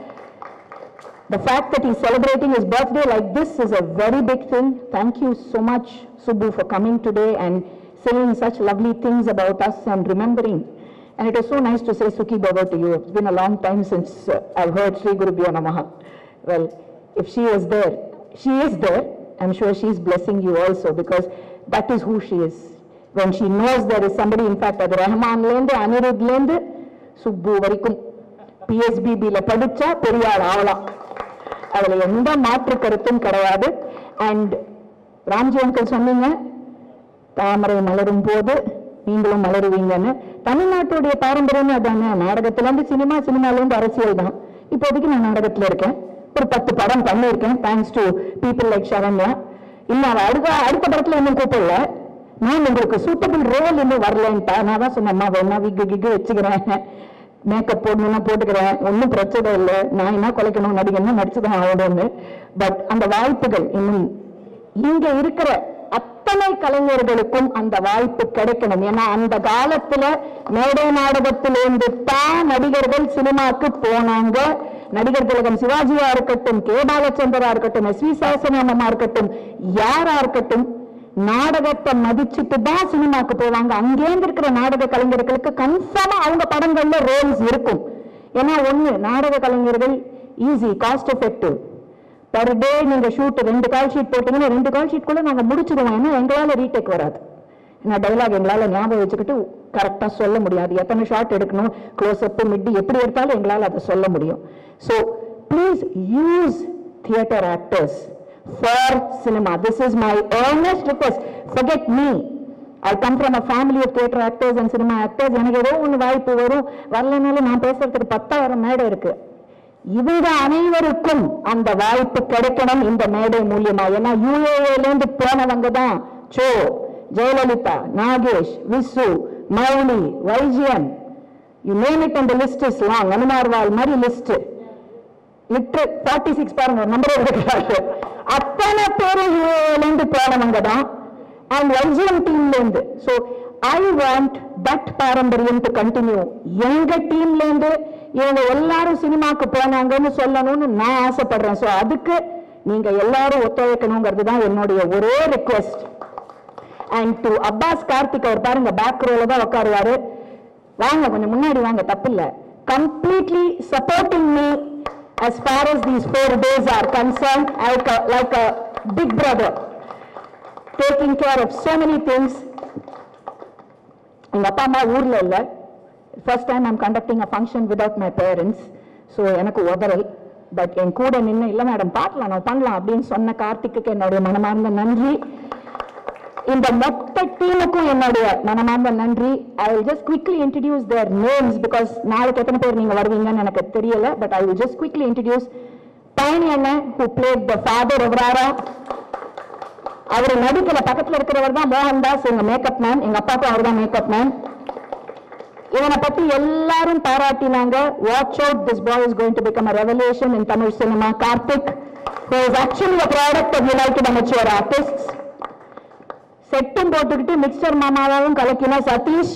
the fact that he's celebrating his birthday like this is a very big thing. Thank you so much, Subbu, for coming today and saying such lovely things about us and remembering. And it was so nice to say Suki Baba to you. It's been a long time since uh, I've heard Sri Guru Bhyo Namaha. Well, if she is there, she is there. I'm sure she's blessing you also because that is who she is. When she knows there is somebody, in fact, அது ரஹ்மான்லேருந்து அனிருத்லேருந்து சுப்பு வரைக்கும் பிஎஸ்பிபியில் படிச்சா பெரிய ஆள் ஆகலாம் அதுல எந்த மாற்று கருத்தும் கிடையாது அண்ட் ராம்ஜி அங்கிள் சொன்னீங்க தாமரை மலரும் போது நீங்களும் மலருவீங்கன்னு தமிழ்நாட்டுடைய பாரம்பரியம் அதானே நாடகத்துல இருந்து சினிமா சினிமால இருந்து அரசியல் தான் இப்போதைக்கு நான் நாடகத்துல இருக்கேன் ஒரு பத்து படம் பண்ணியிருக்கேன் thanks to people like Saranya இல்ல அவ அடுத்த அடுத்த படத்துல இன்னும் கூப்பிடல நான் உங்களுக்கு சூட்டபிள் ரோல் இன்னும் வரலன்ட்டா நான் தான் சொன்னேம்மா வேணா விக்கு கிக்கு வச்சுக்கிறேன் மேக்கப் போடணும்னா போட்டுக்கிறேன் ஒன்றும் பிரச்சனை இல்லை நான் என்ன குலைக்கணும் நடிகணும் நடிச்சுதான் ஆகணும்னு பட் அந்த வாய்ப்புகள் இன்னும் இங்க இருக்கிற அத்தனை கலைஞர்களுக்கும் அந்த வாய்ப்பு கிடைக்கணும் ஏன்னா அந்த காலத்துல மேடை நாடகத்திலிருந்து தான் நடிகர்கள் சினிமாக்கு போனாங்க நடிகர் திலகம் சிவாஜியா இருக்கட்டும் கே பாலச்சந்தரா இருக்கட்டும் எஸ் வி சாசனாமமா இருக்கட்டும் யாரா இருக்கட்டும் நாடகத்தை மதிச்சுட்டு தான் சினிமாக்கு போவாங்க அங்கேருந்து இருக்கிற நாடக கலைஞர்களுக்கு கன்ஃபார்மா அவங்க படங்கள்ல ரோல்ஸ் இருக்கும் ஏன்னா ஒண்ணு நாடக கலைஞர்கள் easy cost effective per day நீங்க ஷூட் ரெண்டு கால் ஷீட் போட்டீங்கன்னா ரெண்டு கால் ஷீட் கூட நாங்க முடிச்சிடுவோம் ஏன்னா எங்களால ரீடேக் வராது ஏன்னா டைலாக் எங்களால ஞாபகம் வச்சுக்கிட்டு கரெக்டா சொல்ல முடியாது எத்தனை ஷாட் எடுக்கணும் க்ளோஸ் அப் மிட்டி எப்படி எடுத்தாலும் எங்களால அதை சொல்ல முடியும் so please use theatre actors for cinema this is my earnest request forget me I come from a family of theatre actors and cinema actors எனக்கு ஏதோ ஒன்று வாய்ப்பு வரும் வரலனாலும் நான் பேசுறதுக்கு பத்தாயிரம் மேடை இருக்கு இவங்க அனைவருக்கும் அந்த வாய்ப்பு கிடைக்கணும் இந்த மேடை மூலியமா ஏன்னா யூஏஏல இருந்து போனவங்க தான் சோ ஜெயலலிதா நாகேஷ் விசு மௌலி வைஜியன் யூ நேம் இட் அந்த லிஸ்ட் இஸ் லாங் அனுமார்வால் மாதிரி லிஸ்ட் லிட்டர் ஃபார்ட்டி சிக்ஸ் பாருங்க நம்பர் இருக்கிறாரு அத்தனை பேரும் யூஏல இருந்து போனவங்க தான் அண்ட் வைஜிஎம் டீம்ல இருந்து ஸோ ஐ வாண்ட் தட் பாரம்பரியம் டு கண்டினியூ எங்க டீம்ல இருந்து இவங்க எல்லாரும் சினிமாக்கு போனாங்கன்னு சொல்லணும்னு நான் ஆசைப்படுறேன் ஸோ அதுக்கு நீங்க எல்லாரும் ஒத்துழைக்கணுங்கிறது தான் என்னுடைய ஒரே request and to Abbas Karthik அவர் பாருங்க பேக் ரோல தான் உட்காருவாரு வாங்க கொஞ்சம் முன்னாடி வாங்க தப்பு இல்ல completely supporting me as far as these four days are concerned like a, like a big brother taking care of so many things எங்க அப்பா அம்மா ஊர்ல இல்ல first time I'm conducting a function without my parents so எனக்கு உதறல் but என் கூட நின்று இல்லை மேடம் பார்க்கலாம் நான் பண்ணலாம் அப்படின்னு சொன்ன கார்த்திக்கு என்னுடைய மனமார்ந்த நன்றி இந்த மொத்த டீமுக்கும் என்னுடைய மனமார்ந்த நன்றி I will just quickly introduce their names because நாளைக்கு எத்தனை பேர் நீங்க வருவீங்கன்னு எனக்கு தெரியல but I will just quickly introduce Palani அண்ணன் ஹூ பிளேட் த ஃபாதர் ஒவ்வொரு அவர் நடிக்கல பக்கத்துல இருக்கிறவர் தான் மோகன்தாஸ் எங்க மேக்கப் மேன் எங்க அப்பாவுக்கும் அவர் தான் மேக்கப் மேன் இவனை பத்தி எல்லாரும் பாராட்டினாங்க watch out this boy is going to become a revolution in Tamil cinema Karthik who is actually a product of United Amateur Artists செட்டும் போட்டுக்கிட்டு மிக்சர் மாமாவும் கலக்கின சதீஷ்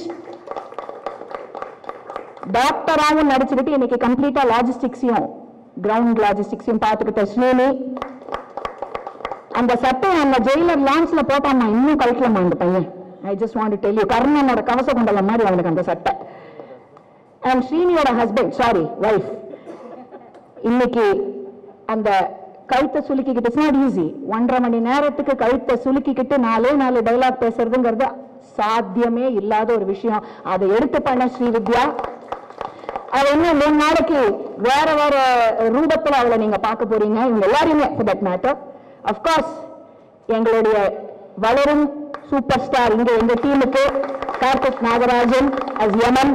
டாக்டராகவும் நடிச்சுக்கிட்டு இன்னைக்கு கம்ப்ளீட்டா லாஜிஸ்டிக்ஸையும் கிரவுண்ட் லாஜிஸ்டிக்ஸையும் பார்த்துக்கிட்ட ஸ்ரீனி அந்த சட்டை அந்த ஜெயிலர் லான்ச்ல போட்டான் நான் இன்னும் கழட்டலமா அந்த பையன் I just want tell you கர்ணனோட கவச குண்டலம் மாதிரி அவனுக்கு அந்த சட்டை அண்ட் ஸ்ரீனியோட ஹஸ்பண்ட் சாரி வைஃப் இன்னைக்கு அந்த கழுத்தை சுலுக்கிக்கிட்டு இட்ஸ் நாட் ஈஸி ஒன்றரை மணி நேரத்துக்கு கழுத்தை சுலுக்கிக்கிட்டு நாலே நாலு டைலாக் பேசுறதுங்கிறது சாத்தியமே இல்லாத ஒரு விஷயம் அதை எடுத்து பண்ண ஸ்ரீ வித்யா அவ இன்னும் மூணு நாளைக்கு வேற வேற ரூபத்துல அவளை நீங்க பார்க்க போறீங்க இவங்க எல்லாரையுமே for that matter of course எங்களுடைய வளரும் சூப்பர் ஸ்டார் இங்க எங்க டீமுக்கு கார்த்திக் நாகராஜன் as யமன்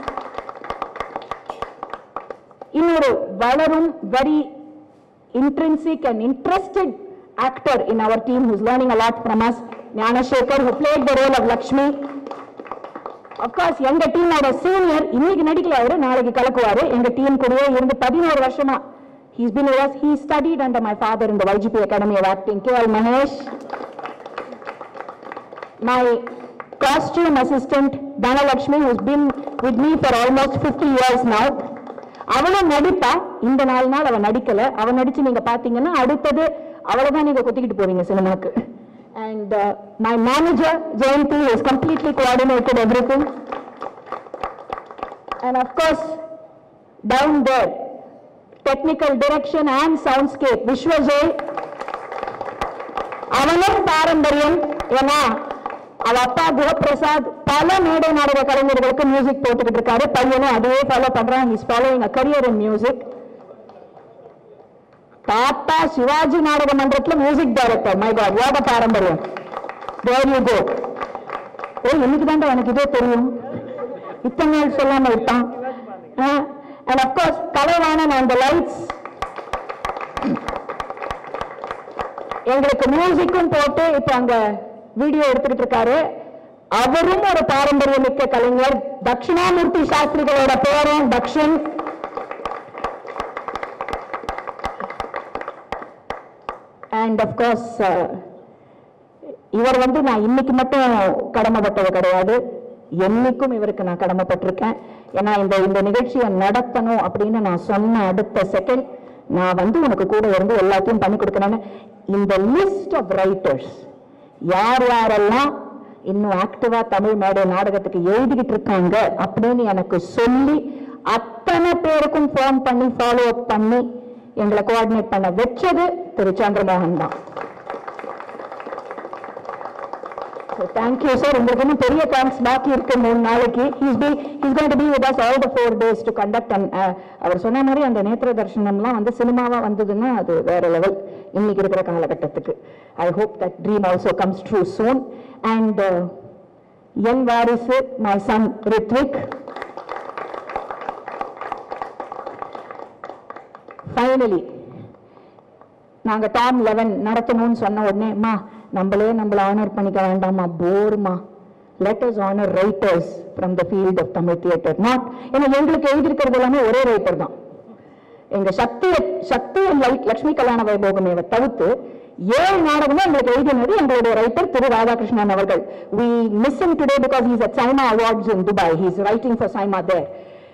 இன்னொரு வளரும் very intrinsic and interested actor in our team who's learning a lot from us Gnanasekar who played the role of Lakshmi of course எங்க டீமோட சீனியர் இன்னைக்கு நடிக்கல அவரு நாளைக்கு கலக்குவாரு எங்க டீம் கூடயே இருந்து பதினோரு வருஷமா he's been with us he studied under my father in the YGP Academy of Acting KL Mahesh my costume assistant Dhanalakshmi who's been with me for almost 50 years now அவளும் நடிப்பா இந்த நாலு நாள் அவ நடிக்கல அவ நடிச்சு நீங்க பாத்தீங்கன்னா அடுத்தது அவளதான் நீங்க குத்திக்கிட்டு போவீங்க சினிமாக்கு and my manager Jayanthi is completely coordinated every thing and of course down their technical direction and soundscape Vishwajay அவனும் பாரம்பரியம் ஏன்னா அவ அப்பா குஹப்பிரசாத் பல மேடை நாடக கலைஞர்களுக்கு மியூசிக் போட்டுக்கிட்டு இருக்காரு பையனும் அதே ஃபாலோ பண்றான் is following a career in music தாத்தா சிவாஜி நாடக மன்றத்துல மியூசிக் டைரக்டர் மை காட் யோக பாரம்பரியம் தேர் யூ கோ ஓ இன்னைக்கு தான் எனக்கு இதே தெரியும் இத்தனை நாள் சொல்லாம விட்டான் அண்ட் அப்கோர்ஸ் கலைவாணன் அந்த லைட்ஸ் எங்களுக்கு மியூசிக்கும் போட்டு இப்ப அங்க வீடியோ எடுத்துக்கிட்டு இருக்காரு அவரும் ஒரு பாரம்பரிய மிக்க கலைஞர் தட்சிணாமூர்த்தி சாஸ்திரிகளோட பேரன் தக்ஷன் அண்ட் அஃப்கோர்ஸ் இவர் வந்து நான் இன்னைக்கு மட்டும் கடமைப்பட்டது கிடையாது என்னைக்கும் இவருக்கு நான் கடமைப்பட்டிருக்கேன் ஏன்னா இந்த இந்த நிகழ்ச்சியை நடத்தணும் அப்படின்னு நான் சொன்ன அடுத்த செகண்ட் நான் வந்து உனக்கு கூட இருந்து எல்லாத்தையும் பண்ணி கொடுக்கறேன்னு இந்த லிஸ்ட் ஆஃப் ரைட்டர்ஸ் யார் யாரெல்லாம் இன்னும் ஆக்டிவா தமிழ் மேடை நாடகத்துக்கு எழுதிக்கிட்டு இருக்காங்க அப்படின்னு எனக்கு சொல்லி அத்தனை பேருக்கும் ஃபோன் பண்ணி ஃபாலோ அப் பண்ணி எங்களை கோஆர்டினேட் பண்ண வச்சது திரு சந்திரமோகன் தான் தேங்க்யூ சார் உங்களுக்கு இன்னும் பெரிய தேங்க்ஸ் பாக்கி இருக்கு மூணு நாளைக்கு he's be he's going to be with us all the four days to conduct and அவர் சொன்ன மாதிரி அந்த நேத்திர தர்ஷனம்லாம் வந்து சினிமாவா வந்ததுன்னா அது வேற லெவல் இன்னைக்கு இருக்கிற காலகட்டத்துக்கு I hope that dream also comes true soon and என் வாரிசு மை சன் ரித்விக் ஃபைனலி நாங்க டாம் லெவன் நடத்தணும்னு சொன்ன உடனே அம்மா நம்மளே நம்மள ஆனர் பண்ணிக்க வேண்டாமா போருமா let us honour writers from the field of Tamil theatre not ஏன்னா எங்களுக்கு எழுதியிருக்கிறது எல்லாமே ஒரே ரைட்டர் தான் எங்க சக்தி சக்தி லைட் லட்சுமி கல்யாண வைபோகமேவை தவிர்த்து ஏழு நாடகமும் எங்களுக்கு எழுதினது எங்களுடைய ரைட்டர் திரு ராதாகிருஷ்ணன் அவர்கள் we miss him today because he's at SIIMA awards in Dubai he's writing for SIIMA there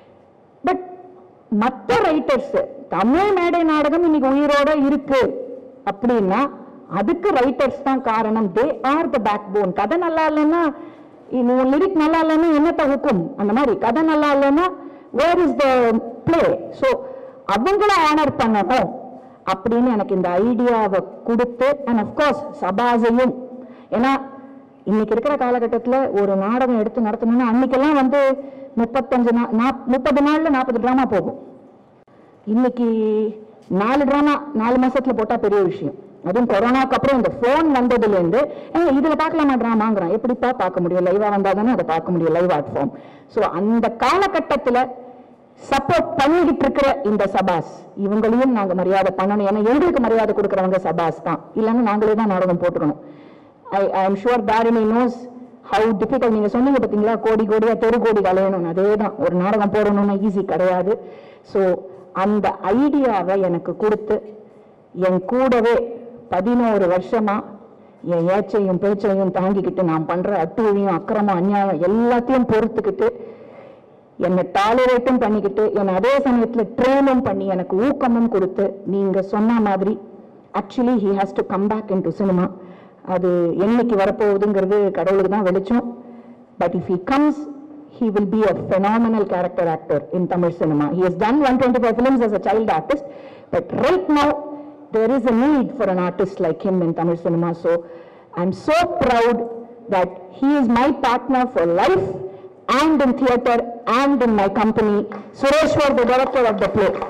but மற்ற ரைட்டர்ஸ் தமிழ் மேடை நாடகம் இன்னைக்கு உயிரோட இருக்கு அப்படின்னா அதுக்கு ரைட்டர்ஸ் தான் காரணம் they are the backbone கதை நல்லா இல்லைன்னா உன் லிரிக் நல்லா இல்லைன்னா என்னத்த ஹுக்கும் அந்த மாதிரி கதை நல்லா இல்லைன்னா where is the play so அவங்கள ஆனர் பண்ணணும் அப்படின்னு எனக்கு இந்த ஐடியாவை கொடுத்து அண்ட் அஃப்கோர்ஸ் சபாசையும் ஏன்னா இன்னைக்கு இருக்கிற காலகட்டத்தில் ஒரு நாடகம் எடுத்து நடத்தணும்னா அன்னைக்கெல்லாம் வந்து முப்பத்தஞ்சு நா- நாப்- முப்பது நாள்ல நாற்பது ட்ராமா போகும் இன்னைக்கு நாலு ட்ராமா நாலு மாசத்துல போட்டா பெரிய விஷயம் அதுவும் கொரோனாக்கு அப்புறம் இந்த ஃபோன் வந்ததுல இருந்து ஏங்க இதுல பார்க்கலாமா ட்ராமாங்கிறான் எப்படிப்பா பார்க்க முடியும் லைவா வந்தா தானே அதை பார்க்க முடியும் லைவ் ஆர்ட் ஃபார்ம் ஸோ அந்த காலகட்டத்துல சப்போர்ட் பண்ணிக்கிட்டு இருக்கிற இந்த சபாஸ் இவங்களையும் நாங்க மரியாதை பண்ணணும் ஏன்னா எங்களுக்கு மரியாதை கொடுக்கறவங்க சபாஸ் தான் இல்லைன்னா நாங்களே தான் நாடகம் போட்டுக்கணும் I I am sure Dharini knows how difficult நீங்க சொன்னீங்க பார்த்தீங்களா கோடி கோடியா தெரு கோடி கலையணும் அதே தான் ஒரு நாடகம் போடணும்னா ஈஸி கிடையாது ஸோ அந்த ஐடியாவை எனக்கு கொடுத்து என் கூடவே பதினோரு வருஷமா என் ஏச்சையும் பேச்சையும் தாங்கிக்கிட்டு நான் பண்ற அட்டுழியும் அக்கிரமம் அநியாயம் எல்லாத்தையும் பொறுத்துக்கிட்டு என்னை டாலரேட்டும் பண்ணிக்கிட்டு என்னை அதே சமயத்துல ட்ரெயினும் பண்ணி எனக்கு ஊக்கமும் கொடுத்து நீங்க சொன்ன மாதிரி actually he has to come back into cinema அது என்னைக்கு வரப்போகுதுங்கிறது கடவுளுக்கு தான் வெளிச்சம் but if he comes he will be a phenomenal character actor in Tamil cinema. He has done 125 films as a child artist, but right now there is a need for an artist like him in Tamil cinema. So I'm so proud that he is my partner for life and in theatre and in my company. Sureshwar, the director of the play.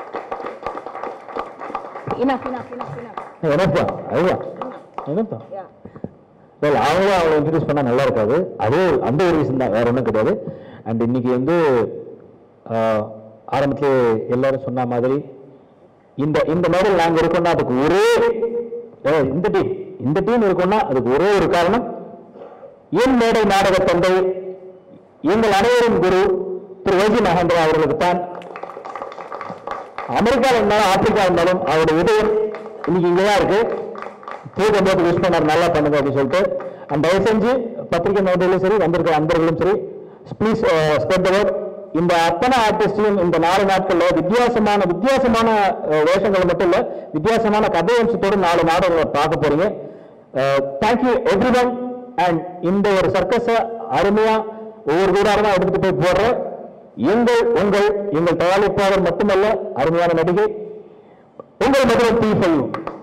Enough, enough, enough, enough. என்னப்பா அதுதான் என்னப்பா Yeah. இல்லை அவங்களும் அவங்களை introduce பண்ணால் நல்லா இருக்காது அது அந்த ஒரு ரீசன் தான் வேற ஒன்றும் கிடையாது அண்ட் இன்னைக்கு வந்து ஆரம்பத்தில் எல்லாரும் சொன்ன மாதிரி இந்த இந்த மாடல் நாங்கள் இருக்கோம்னா அதுக்கு ஒரே அஹ், இந்த டீம் இந்த டீம் இருக்கோம்னா அதுக்கு ஒரே ஒரு காரணம் என் மேடை நாடக தந்தை எங்கள் அனைவரும் குரு திரு ஓஜி மகேந்திரா அவர்களுக்கு தான் அமெரிக்காவில் இருந்தாலும் ஆப்பிரிக்கா இருந்தாலும் அவருடைய உதயம் இன்னைக்கு இங்கே தான் இருக்கு தூக்கம் போட்டு விஷ் பண்ணார் நல்லா பண்ணுங்க அப்படின்னு சொல்லிட்டு அந்த தயவு செஞ்சு பத்திரிகை நோட்டிலும் சரி வந்திருக்கிற அன்பர்களும் சரி ப்ளீஸ் ஸ்ப்ரெட் த இந்த அத்தனை ஆர்டிஸ்டையும் இந்த நாலு நாட்கள்ல வித்தியாசமான வித்தியாசமான அஹ், வேஷங்கள் மட்டும் இல்ல வித்தியாசமான கதை அம்சத்தோடு நாலு நாடகங்களை பார்க்க போறீங்க தேங்க்யூ எவ்ரி ஒன் அண்ட் இந்த ஒரு சர்க்கஸை அருமையா ஒவ்வொரு கூடாரமா எடுத்துட்டு போய் போடுற எங்கள் உங்கள் எங்கள் தயாரிப்பாளர் மட்டுமல்ல அருமையான நடிகை உங்கள் Madurai D five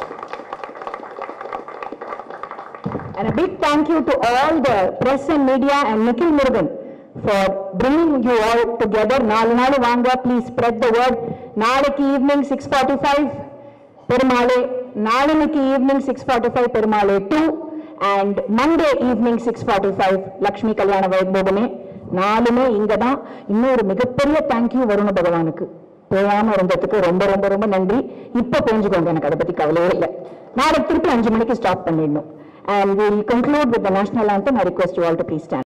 And a big thank you to all the press and media and Nikhil Murugan for bringing you all together. நாலு நாள் வாங்க ப்ளீஸ் spread the word. நாளைக்கு evening six forty five Perumale நாளன்னைக்கு evening six forty five Perumale two and Monday evening six forty five Lakshmi Kalyana Vaibhogame நாலுமே இங்க தான் இன்னொரு மிகப்பெரிய தேங்க்யூ வருண பகவானுக்கு பேயாம இருந்ததுக்கு ரொம்ப ரொம்ப ரொம்ப நன்றி இப்ப புரிஞ்சுக்கோங்க எனக்கு அதை பத்தி கவலையே இல்லை நாளைக்கு திருப்பி அஞ்சு மணிக்கு ஸ்டாப் பண்ணிடணும் and we'll conclude with the national anthem. I request you all to please stand.